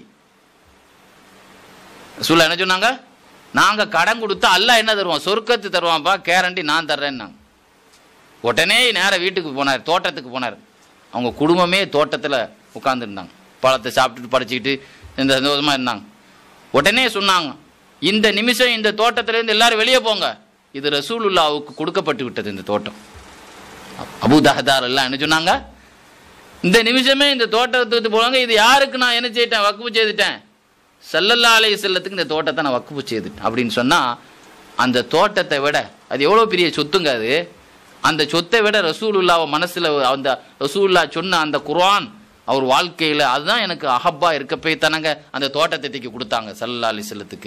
ரசூல்லா என்ன சொன்னாங்க நாங்கள் கடன் கொடுத்தா அல்லாஹ் என்ன தருவான் சொர்க்கத்து தருவான்ப்பா கேரண்டி நான் தர்றேன்னாங்க உடனே நேரா வீட்டுக்கு போனார் தோட்டத்துக்கு போனார் அவங்க குடும்பமே தோட்டத்தில் உட்காந்துருந்தாங்க பழத்தை சாப்பிட்டுட்டு படிச்சுக்கிட்டு இந்த சந்தோஷமாக இருந்தாங்க உடனே சொன்னாங்க இந்த நிமிஷம் இந்த தோட்டத்திலேருந்து எல்லாரும் வெளியே போங்க இது ரசூலுல்லாவுக்கு கொடுக்கப்பட்டு விட்டது இந்த தோட்டம் அபுதஹதார் எல்லாம் என்ன சொன்னாங்க இந்த நிமிஷமே இந்த தோட்டத்தை விட்டு போவாங்க இது யாருக்கு நான் என்ன செய்யிட்டேன் வக்குப்பு செய்துட்டேன் சல்லல்லா அலைஹி செல்லத்துக்கு இந்த தோட்டத்தை நான் வக்குப்பு செய்துட்டேன் அப்படின்னு சொன்னால் அந்த தோட்டத்தை விட அது எவ்வளோ பெரிய சொத்துங்க அது அந்த சொத்தை விட ரசூலுல்லாவை மனசில் அந்த ரசூலுல்லா சொன்ன அந்த குர்ஆன் அவர் வாழ்க்கையில் அதுதான் எனக்கு அஹப்பா இருக்க போய் தானங்க அந்த தோட்டத்தை தூக்கி கொடுத்தாங்க சல்லல்லா அலி செல்லத்துக்கு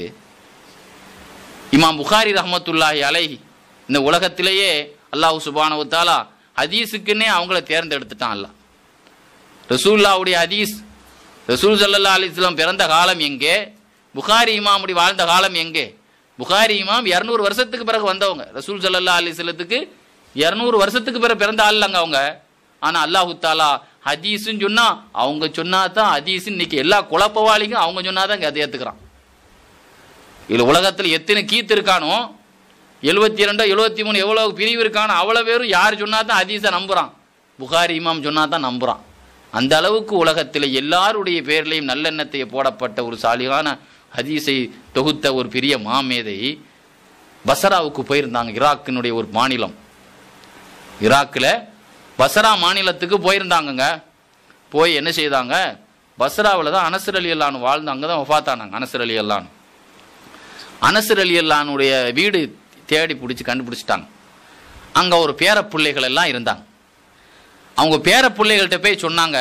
இமாம் புகாரி ரஹமத்துல்லாஹி அலைஹி இந்த உலகத்திலேயே அல்லாஹ் சுபானவு தாலா ஹதீஸுக்குன்னே அவங்கள தேர்ந்தெடுத்துட்டான் அல்லாஹ் ரசூல்லாவுடைய ஹதீஸ் ரசூல் சல்லல்லா அலிஸ்லாம் பிறந்த காலம் எங்கே புகாரி இமாமுடி வாழ்ந்த காலம் எங்கே புகாரி இமாம் இரநூறு வருஷத்துக்கு பிறகு வந்தவங்க ரசூல் சல்லல்லா அலிஸ்லத்துக்கு இரநூறு வருஷத்துக்கு பிறகு பிறந்த ஆள்லங்க அவங்க ஆனால் அல்லாஹு தாலா ஹதீஸ்ன்னு சொன்னா அவங்க சொன்னா தான் ஹதீஸ் இன்னைக்கு எல்லா குழப்பவாளிக்கும் அவங்க சொன்னா தான் இங்கே அதை ஏற்றுக்கிறான் இதில் உலகத்தில் எத்தனை கீத்து இருக்கானோ எழுபத்தி ரெண்டோ எழுபத்தி மூணு எவ்வளோ பிரிவு இருக்கானோ அவ்வளோ பேரும் யார் சொன்னா தான் ஹதீஸை நம்புகிறான் புகாரி இமாம் சொன்னா தான் நம்புகிறான் அந்த அளவுக்கு உலகத்தில் எல்லாருடைய பேர்லையும் நல்லெண்ணத்தை போடப்பட்ட ஒரு சாலிகான ஹதீஸை தொகுத்த ஒரு பெரிய மாமேதை பசராவுக்கு போயிருந்தாங்க ஈராக்கினுடைய ஒரு மாநிலம் ஈராக்கில் பசரா மாநிலத்துக்கு போயிருந்தாங்கங்க போய் என்ன செய்தாங்க பஸ்ராவில் தான் அனசர் அலி அல்லான்னு வாழ்ந்து அங்கே தான் ஒஃபாத்தானாங்க அனசர் அலி அல்லான்னு அனசர் அலி அல்லானுடைய வீடு தேடி பிடிச்சி கண்டுபிடிச்சிட்டாங்க அங்கே ஒரு பேர பிள்ளைகள் எல்லாம் இருந்தாங்க அவங்க பேர பிள்ளைகள்கிட்ட போய் சொன்னாங்க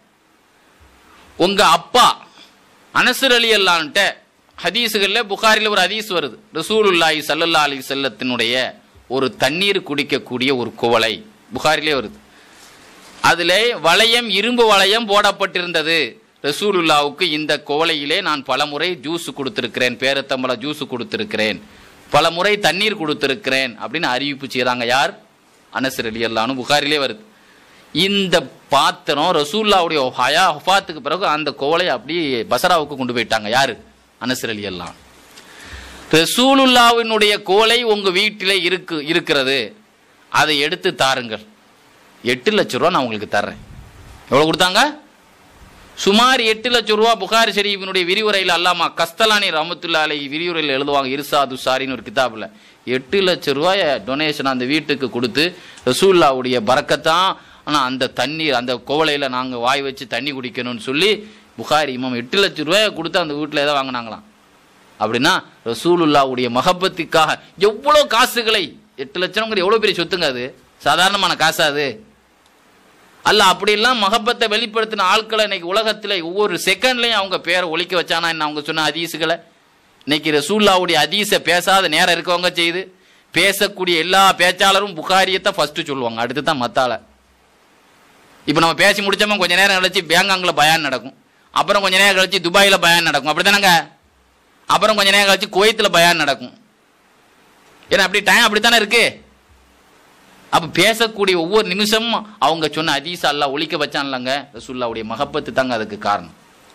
உங்கள் அப்பா அனசர் அலி அல்லான்ட்ட ஹதீஸுகளில் புகாரில் ஒரு ஹதீஸ் வருது ரசூலுல்லாஹி சல்லல்லா அலி செல்லத்தினுடைய ஒரு தண்ணீர் குடிக்கக்கூடிய ஒரு குவளை புகாரிலே வருது அதில் வளையம் இரும்பு வளையம் போடப்பட்டிருந்தது ரசூலுல்லாவுக்கு இந்த குவளையிலே நான் பலமுறை ஜூஸ் கொடுத்துருக்கிறேன் பேரத்தம்பள ஜூஸ் கொடுத்துருக்கிறேன் பலமுறை தண்ணீர் கொடுத்துருக்கிறேன் அப்படின்னு அறிவிப்பு செய்கிறாங்க யார் அனசர் அலி அல்லான்னு புகாரிலே வருது இந்த பாத்திரம் ரசூல்லாவுடைய ஹயா ஹுஃபாத்துக்கு பிறகு அந்த கோவலை அப்படியே பசராவுக்கு கொண்டு போயிட்டாங்க யாரு அனசர் அலி அல்லான் ரசூலுல்லாவினுடைய கோலை உங்க வீட்டில் இருக்கு இருக்கிறது அதை எடுத்து தாருங்கள் எட்டு லட்ச ரூபா நான் உங்களுக்கு தர்றேன் எவ்வளோ கொடுத்தாங்க சுமார் எட்டு லட்சம் ரூபா புகாரி ஷெரீஃபினுடைய விரிவுரையில் அல்லாமா கஸ்தலானி ரஹமத்துல்லா அலை விரிவுரையில் எழுதுவாங்க இருசாது சாரின்னு ஒரு கிதாபில் எட்டு லட்சம் ரூபாய டொனேஷன் அந்த வீட்டுக்கு கொடுத்து ரசூல்லாவுடைய பறக்கத்தான் ஆனால் அந்த தண்ணீர் அந்த கோவலையில் நாங்கள் வாய் வச்சு தண்ணி குடிக்கணும்னு சொல்லி புகாரி இமாம் எட்டு லட்சம் ரூபாயை கொடுத்து அந்த வீட்டில் ஏதோ வாங்கினாங்களாம் அப்படின்னா ரசூலுல்லாவுடைய மகப்பத்துக்காக எவ்வளோ காசுகளை எட்டு லட்சம்ங்கிற எவ்வளோ பெரிய சொத்துங்க அது சாதாரணமான காசா அது அல்ல அப்படியெல்லாம் மகப்பத்தை வெளிப்படுத்தின ஆட்களை இன்னைக்கு உலகத்தில் ஒவ்வொரு செகண்ட்லையும் அவங்க பேரை ஒழிக்க வச்சானா என்ன அவங்க சொன்ன அதீசுகளை இன்னைக்கு ரசூல்லாவுடைய அதீஸை பேசாத நேரம் இருக்கவங்க செய்து பேசக்கூடிய எல்லா பேச்சாளரும் புகாரியத்தை ஃபஸ்ட்டு சொல்லுவாங்க அடுத்து தான் மத்தால இப்போ நம்ம பேசி முடிச்சோமா கொஞ்ச நேரம் கழிச்சு பேங்காங்கில் பயான் நடக்கும் அப்புறம் கொஞ்ச நேரம் கழிச்சு துபாயில் பயான் நடக்கும் அப்படி தானேங்க அப்புறம் கொஞ்ச நேரம் கழிச்சு குவைத்தில் பயான் நடக்கும் ஏன்னா அப்படி டைம் அப்படித்தானே இருக்கு அப்போ பேசக்கூடிய ஒவ்வொரு நிமிஷமும் அவங்க சொன்ன அதீசா அல்லா ஒழிக்க வச்சான்லங்க ரசூல்லாவுடைய மகப்பத்து தாங்க அதுக்கு காரணம்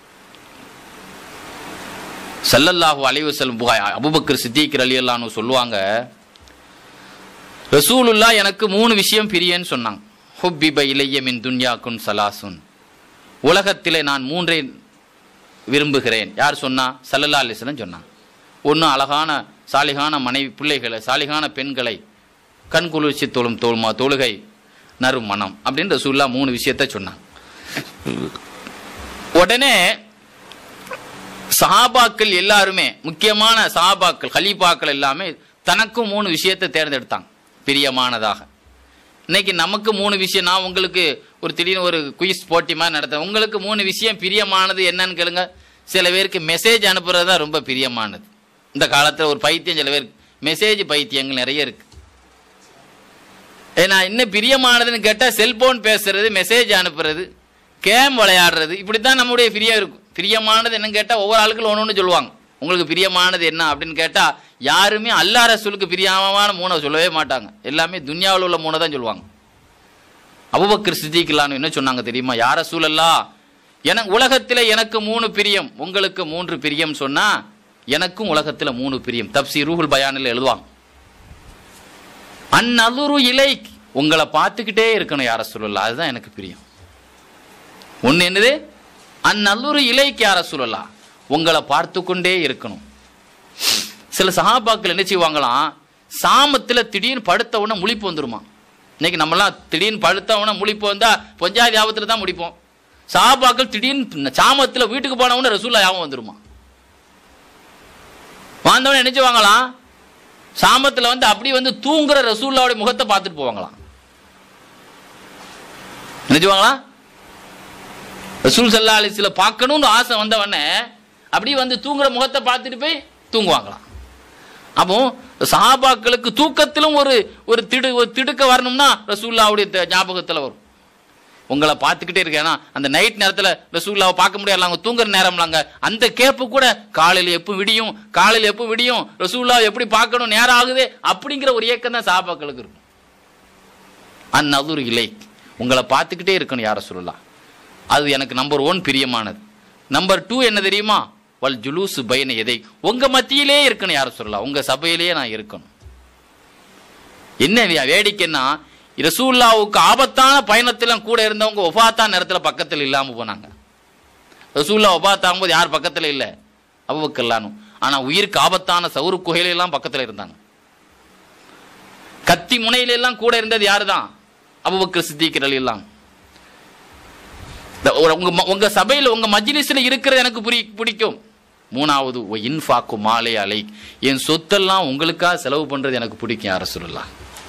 சல்லல்லாஹு அலைவு செல்லும் அபுபக்கர் சித்திக் அலி அல்லான்னு சொல்லுவாங்க ரசூலுல்லா எனக்கு மூணு விஷயம் பிரியன்னு சொன்னாங்க ஹுப்பிப இலைய மின் துன்யாக்குன் சலாசுன் உலகத்திலே நான் மூன்றை விரும்புகிறேன் யார் சொன்னா சல்லல்லா அலிஸ்லம் சொன்னாங்க ஒன்று அழகான சாலிகான மனைவி பிள்ளைகளை சாலிகான பெண்களை கண் குளிர்ச்சி தொழும் தோல்மா தொழுகை நறும் மனம் அப்படின்னு ரசூல்லா மூணு விஷயத்த சொன்னாங்க உடனே சஹாபாக்கள் எல்லாருமே முக்கியமான சஹாபாக்கள் ஹலீஃபாக்கள் எல்லாமே தனக்கும் மூணு விஷயத்தை தேர்ந்தெடுத்தாங்க பிரியமானதாக இன்னைக்கு நமக்கு மூணு விஷயம் நான் உங்களுக்கு ஒரு திடீர்னு ஒரு குயிஸ் போட்டி மாதிரி நடத்துறேன் உங்களுக்கு மூணு விஷயம் பிரியமானது என்னன்னு கேளுங்க சில பேருக்கு மெசேஜ் அனுப்புறது தான் ரொம்ப பிரியமானது இந்த காலத்தில் ஒரு பைத்தியம் சில பேருக்கு மெசேஜ் பைத்தியங்கள் நிறைய இருக்கு ஏன்னா இன்னும் பிரியமானதுன்னு கேட்டால் செல்போன் பேசுறது மெசேஜ் அனுப்புறது கேம் விளையாடுறது இப்படி தான் நம்முடைய பிரியம் இருக்கும் பிரியமானது என்னன்னு கேட்டால் ஒவ்வொரு ஆளுக்கும் ஒன்று ஒன்று சொல்லுவாங்க உங்களுக்கு பிரியமானது என்ன அப்படின்னு கேட்டால் யாருமே அல்லா ரசூலுக்கு பிரியமான மூணை சொல்லவே மாட்டாங்க எல்லாமே துன்யாவில் உள்ள மூணை தான் சொல்லுவாங்க அபுபக்கர் சித்திக்கலான்னு என்ன சொன்னாங்க தெரியுமா யார சூழல்லா என உலகத்தில் எனக்கு மூணு பிரியம் உங்களுக்கு மூன்று பிரியம் சொன்னா எனக்கும் உலகத்தில் மூணு பிரியம் தப்சி ரூஹுல் பயானில் எழுதுவாங்க அந்நலுரு இலை உங்களை பார்த்துக்கிட்டே இருக்கணும் யார சொல்லலாம் அதுதான் எனக்கு பிரியம் ஒன்று என்னது அந்நல்லுரு இலைக்கு யார சொல்லலாம் உங்களை பார்த்து கொண்டே இருக்கணும் சில சகாபாக்கள் என்ன செய்வாங்களாம் சாமத்தில் திடீர்னு படுத்த உடனே முழிப்பு வந்துருமா இன்னைக்கு நம்மலாம் திடீர்னு படுத்த உடனே முழிப்பு வந்தா பொஞ்சாதி ஆபத்தில் தான் முடிப்போம் சகாபாக்கள் திடீர்னு சாமத்தில் வீட்டுக்கு போன உடனே ரசூல்லா யாபம் வந்துருமா வந்தவொடனே என்ன செய்வாங்களாம் சாமத்தில் வந்து அப்படி வந்து தூங்குற ரசூல்லாவுடைய முகத்தை பார்த்துட்டு போவாங்களாம் நினைச்சுவாங்களா ரசூல் சல்லா அலிஸ்ல பார்க்கணும்னு ஆசை வந்தவொடனே அப்படி வந்து தூங்குற முகத்தை பார்த்துட்டு போய் தூங்குவாங்களாம் அப்போ சஹாபாக்களுக்கு தூக்கத்திலும் ஒரு ஒரு திடு ஒரு திடுக்க வரணும்னா ரசூல்லாவுடைய த- ஞாபகத்துல வரும் உங்களை பார்த்துக்கிட்டே இருக்கேனா அந்த நைட் நேரத்தில் ரசூல்லாவை பார்க்க முடியாது அவங்க தூங்குற நேரம்லாங்க அந்த கேப்பு கூட காலையில் எப்போ விடியும் காலையில் எப்போ விடியும் ரசூல்லாவை எப்படி பார்க்கணும் நேரம் ஆகுது அப்படிங்கிற ஒரு ஏக்கம் தான் சஹாபாக்களுக்கு இருக்கும் அந்நதுர் இலை உங்களை பார்த்துக்கிட்டே இருக்கணும் யார சொல்லலாம் அது எனக்கு நம்பர் ஒன் பிரியமானது நம்பர் டூ என்ன தெரியுமா வல் ஜுலூஸ் பயன எதை உங்க மத்தியிலே இருக்கணும் யார சொல்லலாம் உங்க சபையிலேயே நான் இருக்கணும் என்ன வே- வேடிக்கைன்னா ரசூல்லாவுக்கு ஆபத்தான பயணத்திலும் கூட இருந்தவங்க ஒஃபாத்தான நேரத்தில் பக்கத்தில் இல்லாமல் போனாங்க ரசூல்லா ஒஃபாத்தாகும் போது யார் பக்கத்தில் இல்லை அவ்வக்கல்லானும் ஆனால் உயிருக்கு ஆபத்தான சவுரு குகையில எல்லாம் பக்கத்தில் இருந்தாங்க கத்தி முனையில எல்லாம் கூட இருந்தது யாரு தான் அபுபக்கர் சித்திக்கிறது எல்லாம் இந்த ஒரு- உங்க ம- உங்க சபையில் உங்க மஜ்லிஸ்ல இருக்கிறது எனக்கு புரி பிடிக்கும் மூணாவது ஒ இன்ஃபாக்கு மாலை அலை என் சொத்தெல்லாம் உங்களுக்காக செலவு பண்றது எனக்கு பிடிக்கும் யார சொல்லலாம்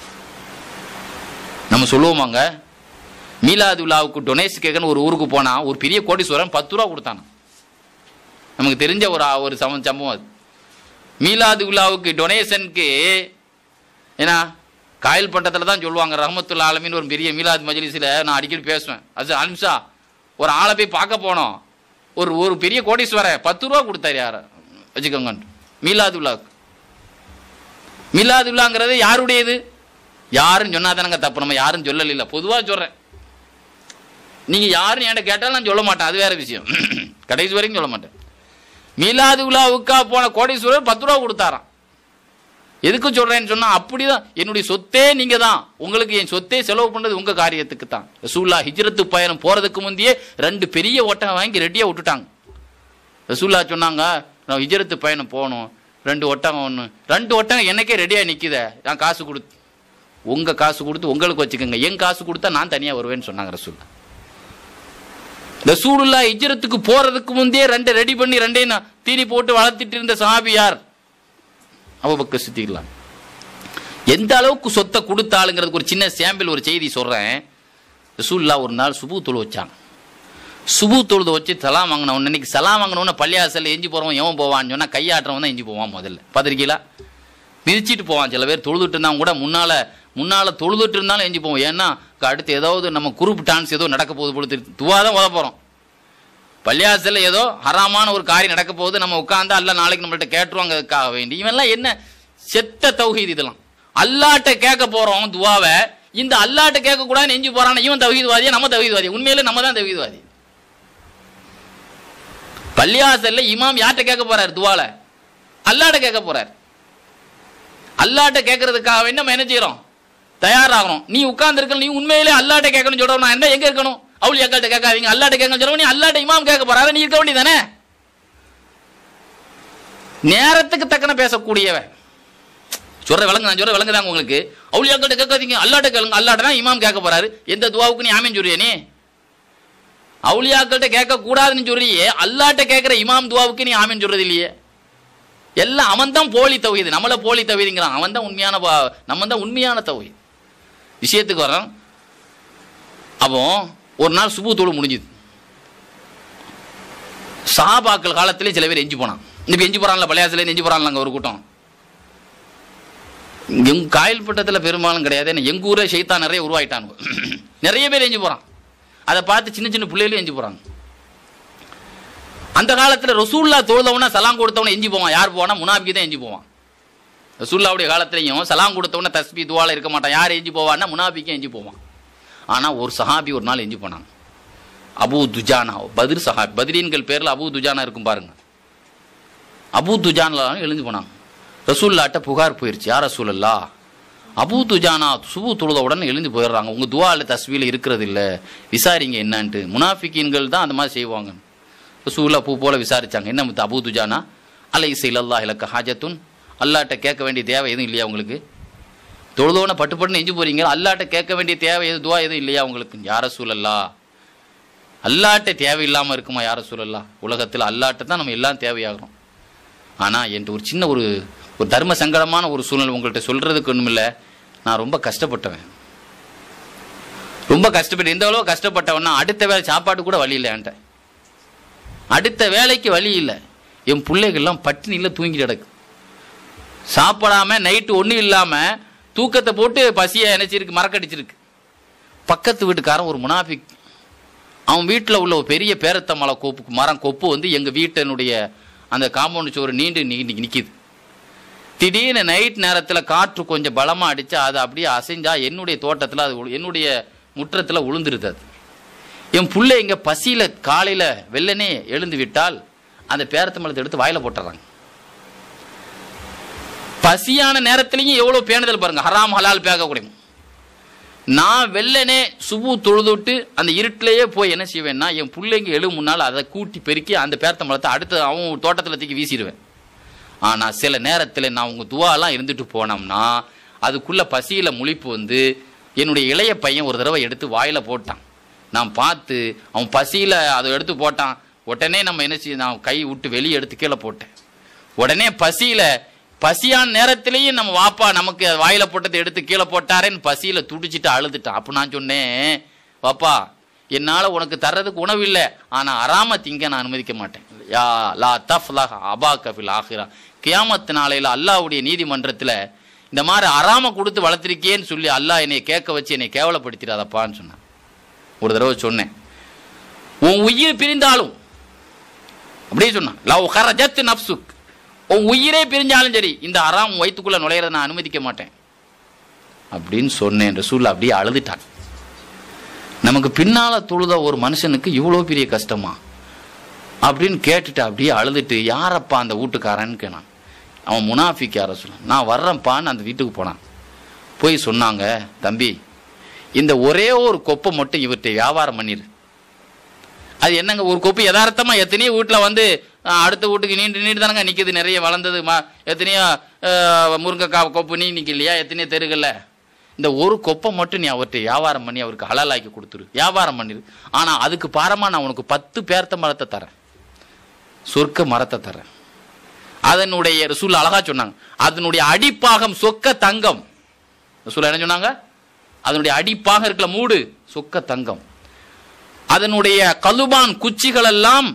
நம்ம சொல்லுவோமாங்க மீலாது விழாவுக்கு டொனேஷன் கேட்கன்னு ஒரு ஊருக்கு போனா ஒரு பெரிய கோடீஸ்வரன் பத்து ரூபா கொடுத்தானா நமக்கு தெரிஞ்ச ஒரு ஆ- ஒரு சம சம்பவம் அது மீலாது விழாவுக்கு டொனேஷனுக்கு ஏன்னா காயல் பட்டத்தில் தான் சொல்லுவாங்க ரஹமத்துல்லா ஆலமின்னு ஒரு பெரிய மீலாது மஜ்லிஸில் நான் அடிக்கடி பேசுவேன் அது அலிம்சா ஒரு ஆளை போய் பார்க்க போனோம் ஒரு ஒரு பெரிய கோடீஸ்வரன் பத்து ரூபா கொடுத்தாரு யார வச்சுக்கோங்க மீலாது விழாவுக்கு மீலாது விழாங்கிறது யாருடையது யாருன்னு சொன்னா தானங்க தப்பு நம்ம யாரும் சொல்லல பொதுவாக சொல்கிறேன் நீங்கள் யாருன்னு என்கிட்ட கேட்டாலும் நான் சொல்ல மாட்டேன் அது வேற விஷயம் கடைசி வரைக்கும் சொல்ல மாட்டேன் மீலாது விழாவுக்கா போன கோடீஸ்வரர் பத்து ரூபா கொடுத்தாராம் எதுக்கு சொல்றேன்னு சொன்னா அப்படிதான் என்னுடைய சொத்தே நீங்க தான் உங்களுக்கு என் சொத்தே செலவு பண்றது உங்க காரியத்துக்கு தான் ரசூல்லா ஹிஜ்ரத்து பயணம் போறதுக்கு முந்தையே ரெண்டு பெரிய ஒட்டகம் வாங்கி ரெடியா விட்டுட்டாங்க ரசூல்லா சொன்னாங்க நான் ஹிஜ்ரத்து பயணம் போகணும் ரெண்டு ஒட்டகம் ஒன்று ரெண்டு ஒட்டகம் எனக்கே ரெடியா நிக்குதே நான் காசு கொடுத்து உங்க காசு கொடுத்து உங்களுக்கு வச்சுக்கோங்க என் காசு கொடுத்தா நான் தனியா வருவேன்னு சொன்னாங்க ரசூல்லா ரசூலுல்லா ஹிஜ்ரத்துக்கு போறதுக்கு முந்தையே ரெண்டு ரெடி பண்ணி ரெண்டையும் நான் தீனி போட்டு வளர்த்திட்டு இருந்த சஹாபி யார் அபுபக்கர் சித்திக்கலாம் எந்த அளவுக்கு சொத்தை கொடுத்தாளுங்கிறதுக்கு ஒரு சின்ன சாம்பிள் ஒரு செய்தி சொல்றேன் ரசூல்லா ஒரு நாள் சுபு தொழு வச்சாங்க சுபு தொழுது வச்சு சலாம் வாங்கினவன் இன்னைக்கு சலாம் வாங்கினவன பள்ளியாசல் எஞ்சி போறவன் எவன் போவான்னு சொன்னா கையாட்டுறவன் தான் எஞ்சி போவான் முதல்ல பார்த்திருக்கீங்களா மிதிச்சிட்டு போவான் சில பேர் தொழுதுட்டு இருந்தாங்க கூட முன்னால முன்னால தொழுதுட்டு இருந்தாலும் எஞ்சி போவோம் ஏன்னா அடுத்து ஏதாவது நம்ம குரூப் டான்ஸ் ஏதோ நடக்க போகுது பொழுது துவா தான் உத போறோம் பள்ளியாசல்ல ஏதோ ஹராமான ஒரு காரியம் நடக்க போகுது நம்ம உட்கார்ந்தா அல்ல நாளைக்கு நம்மள்ட்ட கேட்டுருவாங்க அதுக்காக வேண்டி இவன்லாம் என்ன செத்த தௌஹீத் இதெல்லாம் அல்லாட்ட கேட்க போறோம் துவாவை இந்த அல்லாட்ட கேட்க கூடாது நெஞ்சு போறான் இவன் தௌஹீத்வாதியா நம்ம தௌஹீத்வாதி உண்மையில நம்ம தான் தௌஹீத்வாதி பள்ளியாசல்ல இமாம் யார்கிட்ட கேட்க போறாரு துவால அல்லாட்ட கேட்க போறாரு அல்லாட்ட கேட்கறதுக்காக வேண்டி நம்ம என்ன செய்யறோம் தயாராகிறோம் நீ உட்கார்ந்து நீ உண்மையிலே அல்லாட்ட கேட்கணும் சொல்றோம் நான் என்ன எங்க இருக்கணும் அவுளியாக்கள்கிட்ட கேட்காதீங்க அல்லாட்ட கேட்கணும் சொல்றோம் நீ அல்லாட்ட இமாம் கேட்க போறாரு நீ இருக்க வேண்டியதானே நேரத்துக்கு தக்கன பேசக்கூடியவன் சொல்ற விளங்கு நான் சொல்ற விளங்குதாங்க உங்களுக்கு அவுளியாக்கள்கிட்ட கேட்காதீங்க அல்லாட்ட கேளுங்க அல்லாட்ட தான் இமாம் கேட்க போறாரு எந்த துவாவுக்கு நீ ஆமீன் சொல்றியா நீ அவுளியாக்கள்கிட்ட கேட்க கூடாதுன்னு சொல்றியே அல்லாட்ட கேட்கிற இமாம் துவாவுக்கு நீ ஆமீன் சொல்றது இல்லையே எல்லாம் அவன் தான் போலி தவிது நம்மள போலி தவிதுங்கிறான் அவன் தான் உண்மையான பா- நம்ம தான் உண்மையான தவிது விஷயத்துக்கு வரோம் அப்போ ஒரு நாள் சுபு தொழு முடிஞ்சுது சஹாபாக்கள் காலத்திலே சில பேர் எஞ்சி போனான் இப்போ எஞ்சி போறான்ல பழையாசில எஞ்சி போறான்ல ஒரு கூட்டம் எங் காயல்பட்டத்தில் பெரும்பாலும் கிடையாது ஏன்னா எங்க ஊரே ஷைத்தான் நிறைய உருவாயிட்டானுங்க நிறைய பேர் எஞ்சி போறான் அதை பார்த்து சின்ன சின்ன பிள்ளைகளும் எஞ்சி போறாங்க அந்த காலத்துல ரசூல்லா தொழுதவனா சலாம் கொடுத்தவன எஞ்சி போவான் யார் போவானா முனாபிக்கு தான் எஞ்சி போவான் ரசூல்லாவுடைய காலத்திலையும் சலாம் கொடுத்தவன தஸ்பி துவால இருக்க மாட்டான் யார் எஞ்சி போவான்னா முனாபிக்கு எஞ்சி போவான் ஆனா ஒரு சஹாபி ஒரு நாள் எஞ்சி போனாங்க அபூ துஜானா பதிர் சஹாபி பதிரீன்கள் பேர்ல அபூ துஜானா இருக்கும் பாருங்க அபூ துஜான்ல எழுந்து போனாங்க ரசூல்லாட்ட புகார் போயிருச்சு யார் ரசூலல்லா அபூ துஜானா சுபு தொழுத உடனே எழுந்து போயிடுறாங்க உங்க துவால தஸ்வியில் இருக்கிறது இல்ல விசாரிங்க என்னன்ட்டு முனாஃபிகீன்கள் தான் அந்த மாதிரி செய்வாங்க ரசூல்லா பூ போல விசாரிச்சாங்க என்ன முத்து அபூ துஜானா அல்ல இசை இல்லல்லா இலக்க ஹாஜத்துன் அல்லாட்ட கேட்க வேண்டிய தேவை எதுவும் இல்லையா உங்களுக்கு தொழுதோன பட்டு பட்டுன்னு எஞ்சி போறீங்க அல்லாட்ட கேட்க வேண்டிய தேவை எது துவா எதுவும் இல்லையா உங்களுக்கு யார சூழல்லா அல்லாட்ட தேவையில்லாம இருக்குமா யார சூழல்லா உலகத்தில் அல்லாட்ட தான் நம்ம எல்லாம் தேவையாகிறோம் ஆனா என்கிட்ட ஒரு சின்ன ஒரு ஒரு தர்ம சங்கடமான ஒரு சூழ்நிலை உங்கள்கிட்ட சொல்றதுக்கு ஒண்ணும் இல்ல நான் ரொம்ப கஷ்டப்பட்டவன் ரொம்ப கஷ்டப்பட்டு எந்த அளவு கஷ்டப்பட்டவன்னா அடுத்த வேலை சாப்பாடு கூட வழி இல்லை என்கிட்ட அடுத்த வேலைக்கு வழி இல்லை என் பிள்ளைகள்லாம் பட்டினியில் தூங்கிட்டு கிடக்கு சாப்பிடாம நைட்டு ஒன்றும் இல்லாம தூக்கத்தை போட்டு பசியை நினைச்சிருக்கு மறக்கடிச்சிருக்கு பக்கத்து வீட்டுக்காரன் ஒரு முனாஃபிக் அவன் வீட்டில் உள்ள ஒரு பெரிய பேரத்த மலை கொப்பு மரம் கொப்பு வந்து எங்கள் வீட்டினுடைய அந்த காம்பவுண்ட் சுவர் நீண்டு நி- நிக்குது திடீர்னு நைட் நேரத்தில் காற்று கொஞ்சம் பலமாக அடிச்சா அது அப்படியே அசைஞ்சா என்னுடைய தோட்டத்தில் அது உழு- என்னுடைய முற்றத்தில் உளுந்துருது அது என் புள்ளை இங்கே பசியில் காலையில் வெள்ளனே எழுந்து விட்டால் அந்த பேரத்த மலத்தை எடுத்து வாயில போட்டுறாங்க பசியான நேரத்திலையும் எவ்வளவு பேணுதல் பாருங்க ஹராம் ஹலால் பேக்கக்கூடிய நான் வெள்ளனே சுபு தொழுதுட்டு அந்த இருட்டிலேயே போய் என்ன செய்வேன்னா என் பிள்ளைங்க எழு முன்னால் அதை கூட்டி பெருக்கி அந்த பேரத்த மரத்தை அடுத்து அவன் தோட்டத்தில் தூக்கி வீசிடுவேன் ஆனா சில நேரத்தில் நான் உங்க துவாலாம் இருந்துட்டு போனோம்னா அதுக்குள்ள பசியில முழிப்பு வந்து என்னுடைய இளைய பையன் ஒரு தடவை எடுத்து வாயில போட்டான் நான் பார்த்து அவன் பசியில அதை எடுத்து போட்டான் உடனே நம்ம என்ன செய்ய நான் கை விட்டு வெளியே எடுத்து கீழே போட்டேன் உடனே பசியில பசியான நேரத்திலேயும் நம்ம வாப்பா நமக்கு வாயில போட்டதை எடுத்து கீழே போட்டாரேன்னு பசியில துடிச்சிட்டு அழுதுட்டான் அப்ப நான் சொன்னேன் வாப்பா என்னால உனக்கு தர்றதுக்கு உணவு இல்லை ஆனா அறாம திங்க நான் அனுமதிக்க மாட்டேன் யா லா தஃப்லஹ அபா கபில் ஆஹிரா கியாமத்து நாளையில அல்லாஹ்வுடைய நீதிமன்றத்துல இந்த மாதிரி அறாம கொடுத்து வளர்த்திருக்கேன்னு சொல்லி அல்லாஹ் என்னை கேட்க வச்சு என்னை கேவலப்படுத்திடாதப்பான்னு சொன்னான் ஒரு தடவை சொன்னேன் உன் உயிர் பிரிந்தாலும் அப்படியே சொன்னான் லவ் ஹரஜத் நப்சுக் உன் உயிரே பிரிஞ்சாலும் சரி இந்த அறாம் வயிற்றுக்குள்ள நுழையிறத நான் அனுமதிக்க மாட்டேன் அப்படின்னு சொன்னேன் ரசூல் அப்படியே அழுதுட்டான் நமக்கு பின்னால தொழுத ஒரு மனுஷனுக்கு இவ்வளோ பெரிய கஷ்டமா அப்படின்னு கேட்டுட்டு அப்படியே அழுதுட்டு யாரப்பா அந்த வீட்டுக்காரன்னு கேனான் அவன் முனாஃபிக் யார சொல்ல நான் வர்றேன்ப்பான்னு அந்த வீட்டுக்கு போனான் போய் சொன்னாங்க தம்பி இந்த ஒரே ஒரு கொப்பை மட்டும் இவர்கிட்ட வியாபாரம் பண்ணிரு அது என்னங்க ஒரு கொப்பு யதார்த்தமா எத்தனையோ வீட்டில் வந்து அஹ், அடுத்த வீட்டுக்கு நீண்டு நீண்டு தானங்க நிற்கிது நிறைய வளர்ந்தது மா எத்தனையோ அஹ், முருங்கைக்காய் கொப்பு நீ நிற்கலையா எத்தனையோ தெருகல்ல இந்த ஒரு கொப்பை மட்டும் நீ அவர்கிட்ட வியாபாரம் பண்ணி அவருக்கு ஹலாலாக்கி கொடுத்துரு வியாபாரம் பண்ணிரு ஆனால் அதுக்கு பாரமா நான் உனக்கு பத்து பேர்த்த மரத்தை தரேன் சொர்க்க மரத்தை தரேன் அதனுடைய ரசூல் அழகா சொன்னாங்க அதனுடைய அடிப்பாகம் சொக்க தங்கம் ரசூல் என்ன சொன்னாங்க அதனுடைய அடிப்பாகம் இருக்கல மூடு சொக்க தங்கம் அதனுடைய கலுபான் குச்சிகள் எல்லாம்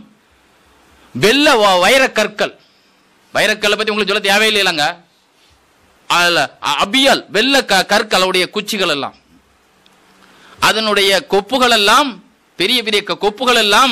வெள்ள வ- வைரக்கற்கள் வைரக்கல்லை பத்தி உங்களுக்கு சொல்ல தேவையில்லை இல்லைங்க அதுல அ- அபியல் வெள்ள க கற்களுடைய குச்சிகள் எல்லாம் அதனுடைய கொப்புகள் எல்லாம் பெரிய பெரிய க- கொப்புகள் எல்லாம்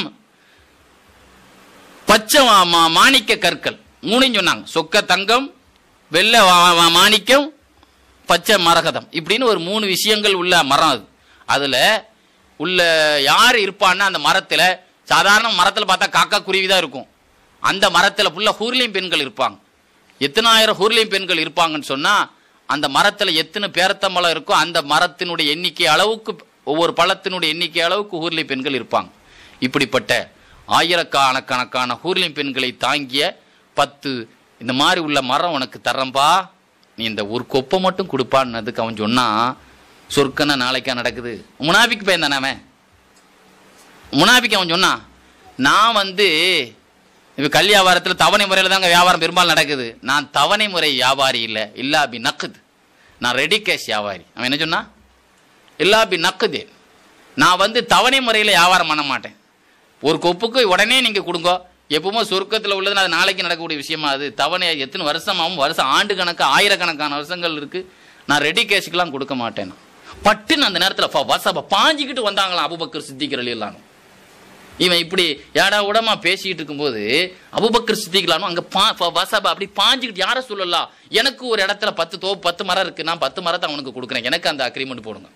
பச்சை மா- மா- மாணிக்க கற்கள் மூணையும் சொன்னாங்க சொக்க தங்கம் வெள்ளை வா- வா- மாணிக்கம் பச்சை மரகதம் இப்படின்னு ஒரு மூணு விஷயங்கள் உள்ள மரம் அது அதுல உள்ள யார் இருப்பான்னா அந்த மரத்துல சாதாரண மரத்துல பார்த்தா காக்கா குருவி தான் இருக்கும் அந்த மரத்துல ஃபுல்லா ஹூர்லியம் பெண்கள் இருப்பாங்க எத்தனாயிரம் ஹூர்லியம் பெண்கள் இருப்பாங்கன்னு சொன்னா அந்த மரத்துல எத்தனை பேரத்த மரம் இருக்கோ அந்த மரத்தினுடைய எண்ணிக்கை அளவுக்கு ஒவ்வொரு பழத்தினுடைய எண்ணிக்கை அளவுக்கு ஹூர்லியம் பெண்கள் இருப்பாங்க இப்படிப்பட்ட ஆயிரக்கணக்கான ஹூர்லியம் பெண்களை தாங்கிய பத்து இந்த மாதிரி உள்ள மரம் உனக்கு தர்றம்பா நீ இந்த ஒரு கொப்பை மட்டும் கொடுப்பான்னதுக்கு அவன் சொன்னா சொர்க்கன்னா நாளைக்கா நடக்குது முனாபிக்கு பையன் தானே அவன் முனாபிக்கு அவன் சொன்னான் நான் வந்து இப்போ கல் வியாபாரத்தில் தவணை முறையில் தாங்க வியாபாரம் பெரும்பாலும் நடக்குது நான் தவணை முறை வியாபாரி இல்லை இல்லா பி நக்குது நான் ரெடி கேஷ் வியாபாரி அவன் என்ன சொன்னான் இல்லா பி நக்குது நான் வந்து தவணை முறையில் வியாபாரம் பண்ண மாட்டேன் ஒரு கொப்புக்கு உடனே நீங்கள் கொடுங்க எப்பவுமே சொர்க்கத்தில் உள்ளது அது நாளைக்கு நடக்கக்கூடிய விஷயமா அது தவணை எத்தனை வருஷமாகவும் வருஷம் ஆண்டு கணக்கு ஆயிரக்கணக்கான வருஷங்கள் இருக்கு நான் ரெடி கேஷுக்கெல்லாம் கொடுக்க மாட்டேன் பட்டுன்னு அந்த நேரத்தில் வசப பாஞ்சிக்கிட்டு வந்தாங்களாம் அபுபக்கர் சித்திக்கிறல் எல்லாம் இவன் இப்படி ஏடா உடமா பேசிக்கிட்டு இருக்கும்போது அபுபக்கர் சித்திக்கலானும் அங்க பா ஃப- வசப அப்படி பாஞ்சுக்கிட்டு யார சொல்லலாம் எனக்கு ஒரு இடத்துல பத்து தோ பத்து மரம் இருக்கு நான் பத்து மரத்தை அவனுக்கு கொடுக்குறேன் எனக்கு அந்த அக்ரிமெண்ட் போடுங்க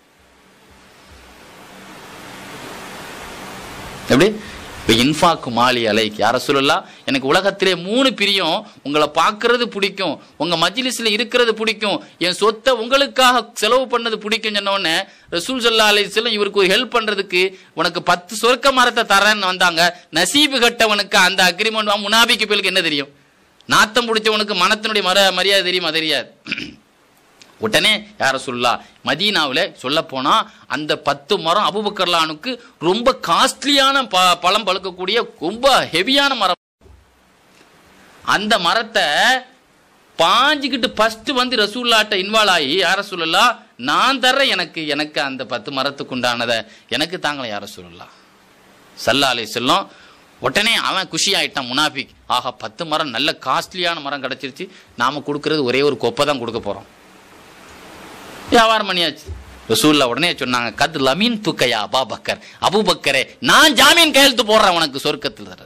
எப்படி இப்போ இன்ஃபாக்கு மாலி அலைக்கு யார சொல்லலாம் எனக்கு உலகத்திலே மூணு பிரியம் உங்களை பார்க்கறது பிடிக்கும் உங்க மஜ்லிஸ்ல இருக்கிறது பிடிக்கும் என் சொத்தை உங்களுக்காக செலவு பண்ணது பிடிக்கும் சொன்ன உடனே ரசூல் சல்லா அலிஸ்லாம் இவருக்கு ஒரு ஹெல்ப் பண்றதுக்கு உனக்கு பத்து சொர்க்க மரத்தை தரேன்னு வந்தாங்க நசீபு கட்டவனுக்கு அந்த அக்ரிமெண்ட் முனாபிக்கு பேருக்கு என்ன தெரியும் நாத்தம் பிடிச்சவனுக்கு மனத்தினுடைய மர மரியாதை தெரியுமா தெரியாது உடனே யார சொல்லா மதீனாவில் சொல்ல போனா அந்த பத்து மரம் அபுபக்கர்லானுக்கு ரொம்ப காஸ்ட்லியான ப பழம் பழுக்கக்கூடிய ரொம்ப ஹெவியான மரம் அந்த மரத்தை பாஞ்சுக்கிட்டு ஃபர்ஸ்ட் வந்து ரசூல்லாட்ட இன்வால்வ் ஆகி யார சொல்லலாம் நான் தர்றேன் எனக்கு எனக்கு அந்த பத்து மரத்துக்கு உண்டானதை எனக்கு தாங்களே யார சொல்லலாம் சல்லா அலை செல்லம் உடனே அவன் குஷி ஆயிட்டான் முனாஃபிக் ஆஹா பத்து மரம் நல்ல காஸ்ட்லியான மரம் கிடைச்சிருச்சு நாம கொடுக்கறது ஒரே ஒரு கொப்பை தான் கொடுக்க போறோம் வியாபாரம் பண்ணியாச்சு ரசூல்லா உடனே சொன்னாங்க கத் லமீன் துக்கையா அபாபக்கர் அபூபக்கரே நான் ஜாமீன் கையெழுத்து போடுறேன் உனக்கு சொர்க்கத்தில் தர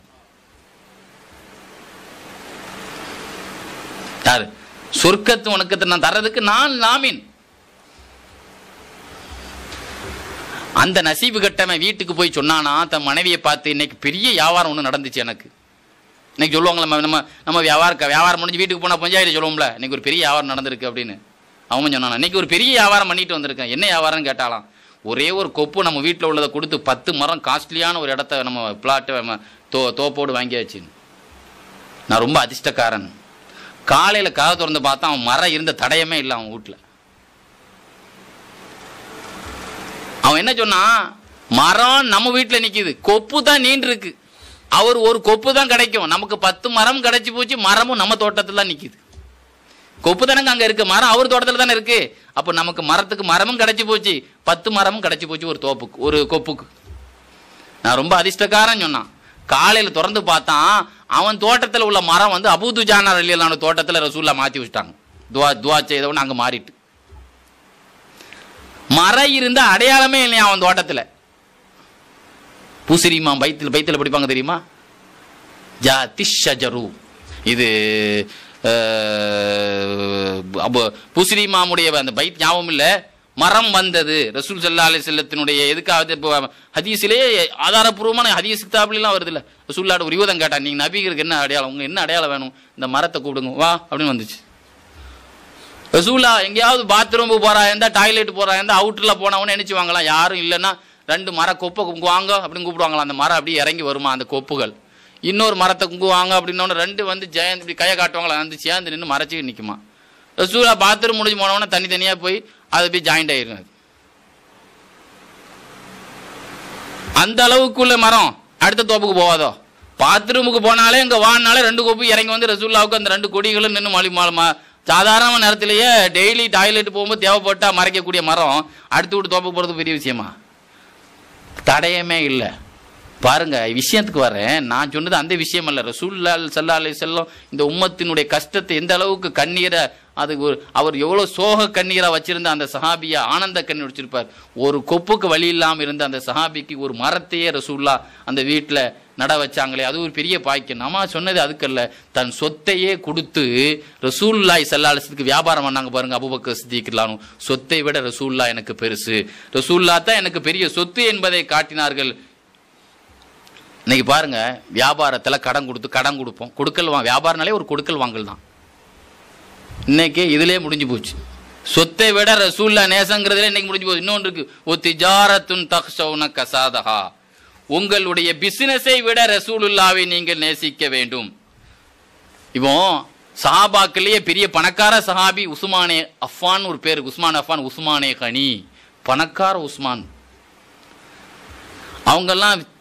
யாரு சொர்க்கத்து உனக்கு நான் தர்றதுக்கு நான் லாமீன் அந்த நசீபு கட்டவன் வீட்டுக்கு போய் சொன்னானா தன் மனைவியை பார்த்து இன்னைக்கு பெரிய வியாபாரம் ஒன்று நடந்துச்சு எனக்கு இன்னைக்கு சொல்லுவாங்களே நம்ம நம்ம நம்ம வியாபாரம் வியாபாரம் முடிஞ்சு வீட்டுக்கு போனால் பஞ்சாயத்து சொல்லுவோம்ல இன்னைக்கு ஒரு பெரிய வியாபாரம் நடந்திருக்கு அப்படின்னு அவன் சொன்னானா இன்னைக்கு ஒரு பெரிய வியாபாரம் பண்ணிட்டு வந்திருக்கேன் என்ன வியாபாரம்னு கேட்டாலாம் ஒரே ஒரு கொப்பு நம்ம வீட்டில் உள்ளதை கொடுத்து பத்து மரம் காஸ்ட்லியான ஒரு இடத்த நம்ம பிளாட்டை நம்ம தோ தோப்போடு வாங்கியாச்சு நான் ரொம்ப அதிர்ஷ்டக்காரன் காலையில் கதை திறந்து பார்த்தா அவன் மரம் இருந்த தடயமே இல்லை அவன் வீட்டில் அவன் என்ன சொன்னான் மரம் நம்ம வீட்டில் நிக்குது கொப்பு தான் நீண்டு இருக்கு அவர் ஒரு கொப்பு தான் கிடைக்கும் நமக்கு பத்து மரம் கிடைச்சி போச்சு மரமும் நம்ம தோட்டத்தில் தான் நிக்குது கொப்பு தானங்க அங்க இருக்கு மரம் அவர் தோட்டத்தில் தானே இருக்கு அப்போ நமக்கு மரத்துக்கு மரமும் கிடைச்சி போச்சு பத்து மரமும் கிடைச்சி போச்சு ஒரு தோப்புக்கு ஒரு கொப்புக்கு நான் ரொம்ப அதிர்ஷ்டக்காரன் சொன்னான் காலையில் திறந்து பார்த்தான் அவன் தோட்டத்தில் உள்ள மரம் வந்து அபூதுஜானார் இல்லையான தோட்டத்தில் ரசூல்லா மாற்றி வச்சுட்டாங்க துவா துவா செய்தவன் அங்கே மாறிட்டு மரம் இருந்த அடையாளமே இல்லையா அவன் தோட்டத்தில் பூசரிமா பைத்தில் பைத்தில் படிப்பாங்க தெரியுமா ஜாதி ஷஜரு இது அஹ், அப்போ பூசரிமாமுடைய அந்த பைத் ஞாபகம் இல்லை மரம் வந்தது ரசூல் சல்லா அலி செல்லத்தினுடைய எதுக்காவது இப்போ ஹதீஸிலே ஆதாரப்பூர்வமான ஹதீஸ் கிதாப்லாம் வருது இல்லை ரசூல்லாட ஒரு யுவதம் கேட்டான் நீங்கள் நபிகளுக்கு என்ன அடையாளம் உங்க என்ன அடையாளம் வேணும் இந்த மரத்தை கூப்பிடுங்க வா அப்படின்னு வந்துச்சு ரசூலா எங்கேயாவது பாத்ரூம் போறா இருந்தா டாய்லெட் போறா இருந்தா அவுட்டர்ல போனவனே நினைச்சு வாங்கலாம் யாரும் இல்லைன்னா ரெண்டு மர கொப்பை குங்கு வாங்க அப்படின்னு கூப்பிடுவாங்களாம் அந்த மரம் அப்படியே இறங்கி வருமா அந்த கொப்புகள் இன்னொரு மரத்தை குங்கு வாங்க அப்படின்னோட ரெண்டு வந்து ஜெயந்த் இப்படி கையை காட்டுவாங்களா வந்து சேர்ந்து நின்று மறைச்சு நிற்குமா ரசூலா பாத்ரூம் முடிஞ்சு போனவொடனே தனித்தனியாக போய் அது போய் ஜாயிண்ட் ஆயிரும் அது. அந்த அளவுக்குள்ள மரம் அடுத்த தோப்புக்கு போவாதோ பாத்ரூமுக்கு போனாலே இங்க வானாலே ரெண்டு கோப்பு இறங்கி வந்து ரசூல்லாவுக்கு அந்த ரெண்டு கொடிகளும் நின்று மலி மாலுமா சாதாரண நேரத்திலேயே டெய்லி டாய்லெட் போகும்போது தேவைப்பட்டா மறைக்கக்கூடிய மரம் அடுத்து விட்டு தோப்புக்கு போறது பெரிய விஷயமா தடயமே இல்லை பாருங்க விஷயத்துக்கு வரேன் நான் சொன்னது அந்த விஷயம் அல்ல ரசூல்லா சல்லா அலி செல்லம் இந்த உம்மத்தினுடைய கஷ்டத்தை எந்த அளவுக்கு கண்ணீரை அது ஒரு அவர் எவ்வளவு சோக கண்ணீரா வச்சிருந்த அந்த சஹாபியா ஆனந்த கண்ணீர் வச்சிருப்பார் ஒரு கொப்புக்கு வழி இல்லாம இருந்த அந்த சஹாபிக்கு ஒரு மரத்தையே ரசூல்லா அந்த வீட்டுல நட வச்சாங்களே அது ஒரு பெரிய பாக்கியம் நம்ம சொன்னது அதுக்கல்ல தன் சொத்தையே கொடுத்து ரசூல்லாய் சல்லாலத்துக்கு வியாபாரம் பண்ணாங்க பாருங்க அபுபக்கர் சித்திக்கலானும் சொத்தை விட ரசூல்லா எனக்கு பெருசு ரசூல்லா தான் எனக்கு பெரிய சொத்து என்பதை காட்டினார்கள் இன்னைக்கு பாருங்க வியாபாரத்தில் கடன் கொடுத்து கடன் கொடுப்போம் கொடுக்கல் வா வியாபாரனாலே ஒரு கொடுக்கல் வாங்கல் தான் இன்னைக்கு இதுலயே முடிஞ்சு போச்சு சொத்தை விட ரசூல்லா நேசங்கிறதுல இன்னைக்கு முடிஞ்சு போச்சு இன்னொன்று இருக்கு ஓ திஜாரத்துன் தக்ஷவுன கசாதஹா உங்களுடைய பிசினஸை விட ரசூலுல்லாவை நீங்கள் நேசிக்க வேண்டும் இப்போ சஹாபாக்கள்லயே பெரிய பணக்கார சஹாபி உஸ்மானே அஃபான் ஒரு பேர் உஸ்மான் அஃபான் உஸ்மானே கனி பணக்கார உஸ்மான் அவங்கெல்லாம்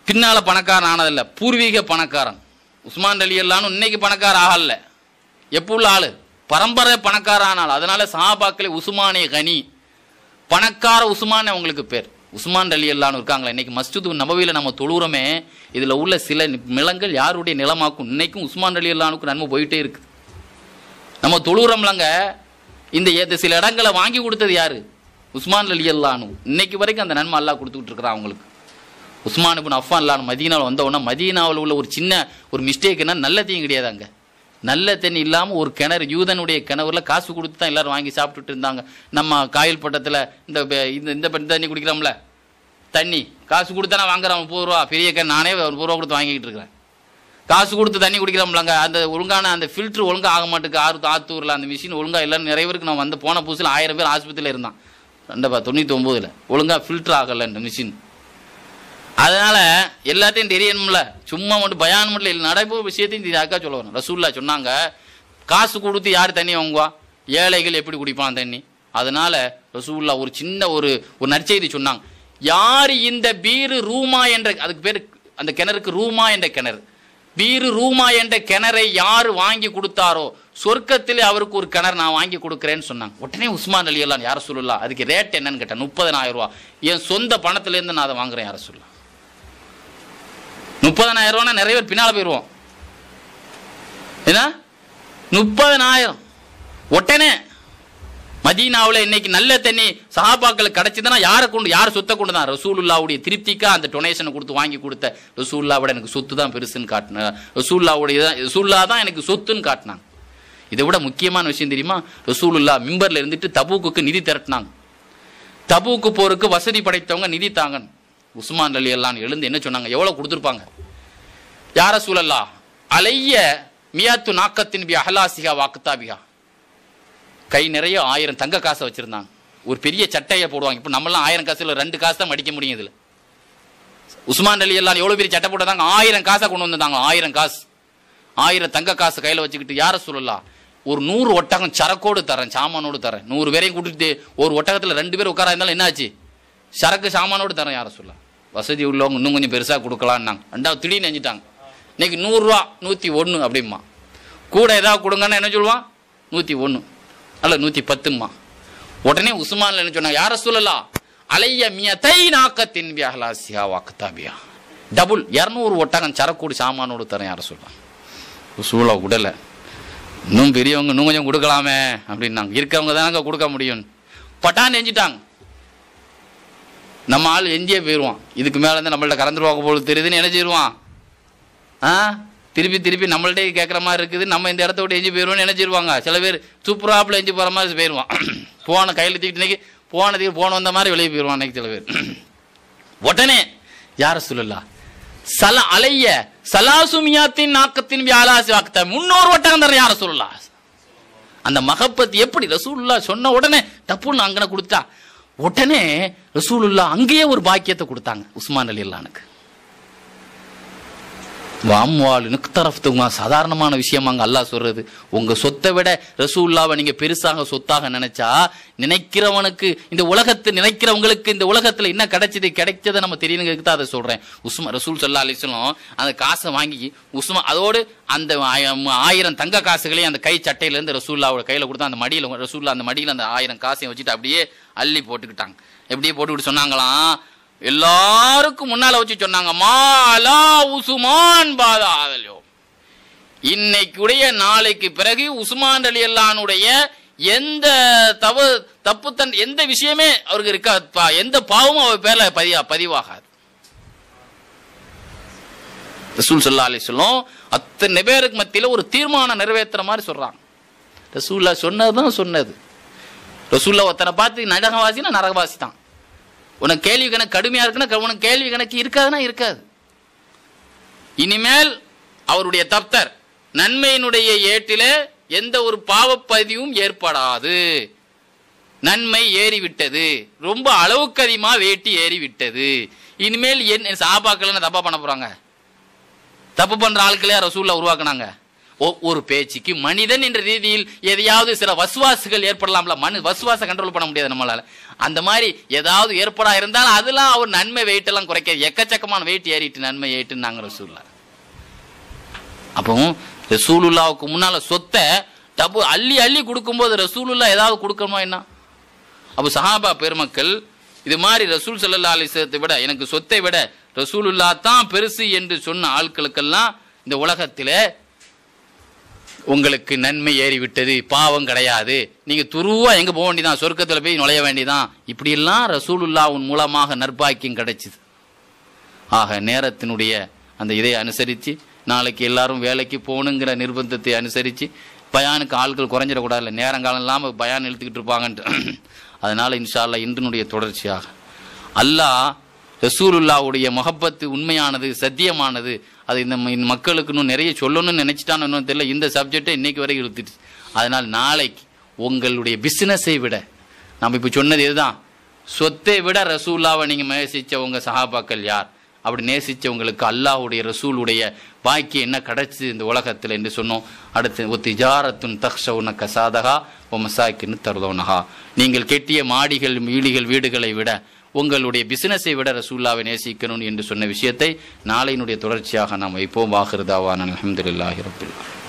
பின்னால பணக்காரன் ஆனதில்ல பூர்வீக பணக்காரன் உஸ்மான் அலி அல்லான்னு இன்னைக்கு பணக்கார ஆகல எப்போ உள்ள ஆளு பரம்பரை பணக்கார ஆனாள் அதனால சஹாபாக்களே உஸ்மானிய கனி பணக்கார உஸ்மான் அவங்களுக்கு பேர் உஸ்மான் அலி அல்லான்னு இருக்காங்களா இன்னைக்கு மஸ்ஜிது நபவியில நம்ம தொழுறோமே இதுல உள்ள சில நிலங்கள் யாருடைய நிலமாக்கும் இன்னைக்கும் உஸ்மான் அலி அல்லானுக்கு நன்மை போயிட்டே இருக்கு நம்ம தொழுறோம்லங்க இந்த ஏத்த சில இடங்களை வாங்கி கொடுத்தது யாரு உஸ்மான் அலி அல்லானு இன்னைக்கு வரைக்கும் அந்த நன்மை அல்லாஹ் கொடுத்துக்கிட்டு இருக்கிறான் அவங்களுக்கு உஸ்மான் இப்னு அஃபான் அல்லான் மதீனாவில் வந்த உடனே மதீனாவில் உள்ள ஒரு சின்ன ஒரு மிஸ்டேக்னா நல்ல தீயும் கிடையாது அங்க நல்ல தண்ணி இல்லாமல் ஒரு கிணறு யூதனுடைய கிணறுல காசு கொடுத்து தான் எல்லாரும் வாங்கி சாப்பிட்டுட்டு இருந்தாங்க நம்ம காயல் பட்டத்தில் இந்த ப- இந்த இந்த ப- தண்ணி குடிக்கிறோம்ல தண்ணி காசு கொடுத்தா நான் வாங்குறேன் முப்பது ரூபா பெரிய கேன் நானே ஒரு ரூபா கொடுத்து வாங்கிக்கிட்டு இருக்கிறேன் காசு கொடுத்து தண்ணி குடிக்கிறோம்லங்க அந்த ஒழுங்கான அந்த ஃபில்ட்ரு ஒழுங்கா ஆக மாட்டேங்குது ஆறு ஆத்தூரில் அந்த மிஷின் ஒழுங்கா இல்லைன்னு நிறைய பேருக்கு நான் வந்து போன புதுசில் ஆயிரம் பேர் ஆஸ்பத்திரியில் இருந்தான் ரெண்டப்பா தொண்ணூற்றி ஒம்போதில் ஒழுங்கா ஃபில்ட்ரு ஆகலை இந்த மிஷின் அதனால எல்லாத்தையும் தெரியணும்ல சும்மா மட்டும் பயான் மட்டும் இல்லை நடைபோ விஷயத்தையும் இது அக்கா சொல்ல வரும் ரசூல்லா சொன்னாங்க காசு கொடுத்து யார் தண்ணி வாங்குவா ஏழைகள் எப்படி குடிப்பான் தண்ணி அதனால ரசூல்லா ஒரு சின்ன ஒரு ஒரு நற்செய்தி சொன்னாங்க யார் இந்த பீரு ரூமா என்ற அதுக்கு பேர் அந்த கிணறுக்கு ரூமா என்ற கிணறு பீரு ரூமா என்ற கிணறை யார் வாங்கி கொடுத்தாரோ சொர்க்கத்திலே அவருக்கு ஒரு கிணறு நான் வாங்கி கொடுக்குறேன்னு சொன்னாங்க உடனே உஸ்மான் அலி அல்லான் யார சொல்லலாம் அதுக்கு ரேட் என்னன்னு கேட்டேன் முப்பதனாயிரம் ரூபா என் சொந்த பணத்திலேருந்து நான் அதை வாங்குறேன் யார சொல்லலாம் முப்பதனாயிரம் ரூபானா நிறைய பேர் பின்னால போயிடுவோம் என்ன முப்பதனாயிரம் உடனே மதீனாவுல இன்னைக்கு நல்ல தண்ணி சஹாபாக்கள் கிடைச்சதுன்னா யாரை கொண்டு யார் சொத்தை கொண்டு தான் ரசூலுல்லாவுடைய திருப்திக்கா அந்த டொனேஷனை கொடுத்து வாங்கி கொடுத்த ரசூல்லாவோட எனக்கு சொத்து தான் பெருசுன்னு காட்டின ரசூல்லாவுடைய தான் ரசூல்லா தான் எனக்கு சொத்துன்னு காட்டினாங்க இதை விட முக்கியமான விஷயம் தெரியுமா ரசூலுல்லா மிம்பர்ல இருந்துட்டு தபூக்குக்கு நிதி திரட்டினாங்க தபூக்கு போருக்கு வசதி படைத்தவங்க நிதி தாங்கன்னு உஸ்மான் அலி எல்லாம் எழுந்து என்ன சொன்னாங்க எவ்வளவு கொடுத்துருப்பாங்க யார சூழல்லா அலைய மியாத்து நாக்கத்தின் பி அஹலாசிகா வாக்குத்தாபிகா கை நிறைய ஆயிரம் தங்க காசை வச்சிருந்தாங்க ஒரு பெரிய சட்டையை போடுவாங்க இப்போ நம்மளாம் ஆயிரம் காசுல ரெண்டு காசு தான் மடிக்க முடியும் இதுல உஸ்மான் அலி எல்லாம் எவ்வளவு பெரிய சட்டை போட்டதாங்க ஆயிரம் காசை கொண்டு வந்தாங்க ஆயிரம் காசு ஆயிரம் தங்க காசு கையில வச்சுக்கிட்டு யார சொல்லலாம் ஒரு நூறு ஒட்டகம் சரக்கோடு தரேன் சாமானோடு தரேன் நூறு பேரையும் கூட்டிட்டு ஒரு ஒட்டகத்துல ரெண்டு பேர் உட்கார இருந்தாலும் என்னாச்சு சரக்கு சாமானோடு தரேன் யார சொல்ல வசதி உள்ளவங்க இன்னும் கொஞ்சம் பெருசா கொடுக்கலான்னாங்க ரெண்டாவது திடீர்னு செஞ்சுட்டாங்க இன்னைக்கு நூறுரூவா நூற்றி ஒன்று அப்படிம்மா கூட ஏதாவது கொடுங்கன்னா என்ன சொல்லுவான் நூற்றி ஒன்று அல்ல நூற்றி பத்தும்மா உடனே உஸ்மான்ல என்ன சொன்னாங்க யார சொல்லலாம் அலைய மிய தை நாக்கத்தின் வியாகலாசியா வாக்குத்தாபியா டபுள் இரநூறு ஒட்டகம் சரக்கூடி சாமானோடு தரேன் யார சொல்லலாம் உசூலா விடலை இன்னும் பெரியவங்க இன்னும் கொஞ்சம் கொடுக்கலாமே அப்படின்னாங்க இருக்கவங்க தானங்க கொடுக்க முடியும் பட்டான்னு எஞ்சிட்டாங்க நம்ம ஆள் எஞ்சியே போயிடுவான் இதுக்கு மேலே இருந்து நம்மள்ட்ட கறந்துருவாங்க போல தெரியுதுன்னு என்ன செய்வான் ஆ திருப்பி திருப்பி நம்மள்ட்டே கேட்குற மாதிரி இருக்குது நம்ம இந்த இடத்த விட்டு எஞ்சி போயிடுவோம்னு என்ன செய்வாங்க சில பேர் சூப்பராப்பில் எஞ்சி போகிற மாதிரி போயிடுவான் போன கையில் தூக்கிட்டு இன்னைக்கு போனதுக்கு போன வந்த மாதிரி வெளியே போயிடுவான் இன்னைக்கு சில பேர் உடனே யார சொல்லலாம் சல அலைய சலாசுமியாத்தின் நாக்கத்தின் வியாலாசி வாக்குத்த முன்னோர் வட்டகம் தர யார சொல்லலாம் அந்த மகப்பத் எப்படி ரசூலுல்லா சொன்ன உடனே டப்புன்னு அங்கன கொடுத்தா உடனே ரசூலுல்லா அங்கேயே ஒரு பாக்கியத்தை கொடுத்தாங்க உஸ்மான் அலி அல்லானுக்கு வாம்வால் நிக்தரஃப்துமா சாதாரணமான விஷயமாங்க அல்லாஹ் சொல்றது உங்க சொத்தை விட ரசூல்லாவை நீங்க பெருசாக சொத்தாக நினைச்சா நினைக்கிறவனுக்கு இந்த உலகத்தை நினைக்கிறவங்களுக்கு இந்த உலகத்துல என்ன கிடைச்சது கிடைச்சதை நம்ம தெரியணுங்கிறதுக்கு தான் அதை சொல்றேன் உஸ்மா ரசூல் சல்லா அலிஸ்லாம் அந்த காசை வாங்கி உஸ்மா அதோடு அந்த ஆயிரம் ஆயிரம் தங்க காசுகளையும் அந்த கை சட்டையில இருந்து ரசூல்லாவோட கையில கொடுத்தா அந்த மடியில ரசூல்லா அந்த மடியில அந்த ஆயிரம் காசையும் வச்சுட்டு அப்படியே அள்ளி போட்டுக்கிட்டாங்க எப்படியே போட்டுக்கிட்டு சொன்னாங்களாம் எல்லாருக்கும் முன்னால வச்சு சொன்னாங்க மாலா உசுமான் பாதா ஆதலியோ இன்னைக்குடைய நாளைக்கு பிறகு உஸ்மான் அலி அல்லானுடைய எந்த தவ தப்பு தன் எந்த விஷயமே அவருக்கு இருக்கா எந்த பாவமும் அவர் பேர்ல பதிவா பதிவாகாது ரசூல் சல்லா அலி சொல்லும் அத்தனை பேருக்கு மத்தியில ஒரு தீர்மானம் நிறைவேற்றுற மாதிரி சொல்றாங்க ரசூல்லா சொன்னதுதான் சொன்னது ரசூல்லா ஒருத்தனை பார்த்து நரகவாசினா நரகவாசி தான் உனக்கு கேள்வி கணக்கு கடுமையா இருக்குன்னா உனக்கு கேள்வி கணக்கு இருக்காதுன்னா இருக்காது இனிமேல் அவருடைய தப்தர் நன்மையினுடைய ஏட்டிலே எந்த ஒரு பாவப்பதிவும் ஏற்படாது நன்மை ஏறிவிட்டது ரொம்ப அளவுக்கு அதிகமா வேட்டி ஏறிவிட்டது இனிமேல் என் சாபாக்கள் என்ன தப்பா பண்ண போறாங்க தப்பு பண்ற ஆட்களே ரசூல்ல உருவாக்குனாங்க ஒவ்வொரு பேச்சுக்கு மனிதன் என்ற ரீதியில் எதையாவது சில வசுவாசுகள் ஏற்படலாம்ல மனு வசுவாச கண்ட்ரோல் பண்ண முடியாது நம்மளால அந்த மாதிரி ஏதாவது ஏற்படா இருந்தாலும் அதெல்லாம் அவர் நன்மை வெயிட் எல்லாம் குறைக்க எக்கச்சக்கமான வெயிட் ஏறிட்டு நன்மை ஏறிட்டு நாங்க ரசூல்லா அப்போ ரசூலுல்லாவுக்கு முன்னால சொத்தை டபு அள்ளி அள்ளி கொடுக்கும்போது ரசூலுல்லா ஏதாவது கொடுக்கணுமா என்ன அப்போ சஹாபா பெருமக்கள் இது மாதிரி ரசூல் சல்லா அலிசத்தை விட எனக்கு சொத்தை விட ரசூலுல்லா தான் பெருசு என்று சொன்ன ஆட்களுக்கெல்லாம் இந்த உலகத்திலே உங்களுக்கு நன்மை ஏறிவிட்டது பாவம் கிடையாது நீங்க துருவா எங்க போக வேண்டியதான் சொர்க்கத்துல போய் நுழைய வேண்டியதான் இப்படியெல்லாம் ரசூலுல்லாவின் மூலமாக நற்பாக்கியம் கிடைச்சிது ஆக நேரத்தினுடைய அந்த இதை அனுசரித்து நாளைக்கு எல்லாரும் வேலைக்கு போகணுங்கிற நிர்பந்தத்தை அனுசரித்து பயானுக்கு ஆட்கள் குறைஞ்சிடக்கூடாது நேரங்காலம் இல்லாமல் பயான் இழுத்துக்கிட்டு இருப்பாங்கன்ட்டு அதனால இன்ஷா அல்லாஹ் இன்றினுடைய தொடர்ச்சியாக அல்லாஹ் ரசூலுல்லாவுடைய முகப்பத்து உண்மையானது சத்தியமானது அது இந்த ம- இந்த மக்களுக்கு இன்னும் நிறைய சொல்லணும்னு நினைச்சிட்டான்னு இன்னும் தெரியல இந்த சப்ஜெக்டை இன்னைக்கு வரை இழுத்துட்டு அதனால் நாளைக்கு உங்களுடைய பிசினஸை விட நம்ம இப்போ சொன்னது இதுதான் சொத்தை விட ரசூல்லாவை நீங்கள் நேசிச்சவங்க சஹாபாக்கள் யார் அப்படி நேசிச்சவங்களுக்கு அல்லாஹ்வுடைய ரசூலுடைய பாக்கி என்ன கிடைச்சது இந்த உலகத்தில் என்று சொன்னோம் அடுத்து ஒ திஜாரத்துன் தக்ஷவுன கசாதகா ஒ மசாக்கின்னு தருதோனகா நீங்கள் கெட்டிய மாடிகள் வீடுகள் வீடுகளை விட உங்களுடைய பிசினஸை விட ரசூல்லாவை நேசிக்கணும் என்று சொன்ன விஷயத்தை நாளையினுடைய தொடர்ச்சியாக நாம் வைப்போம் வாகிருதாவான அலமதுல்லாஹி ரபில்லா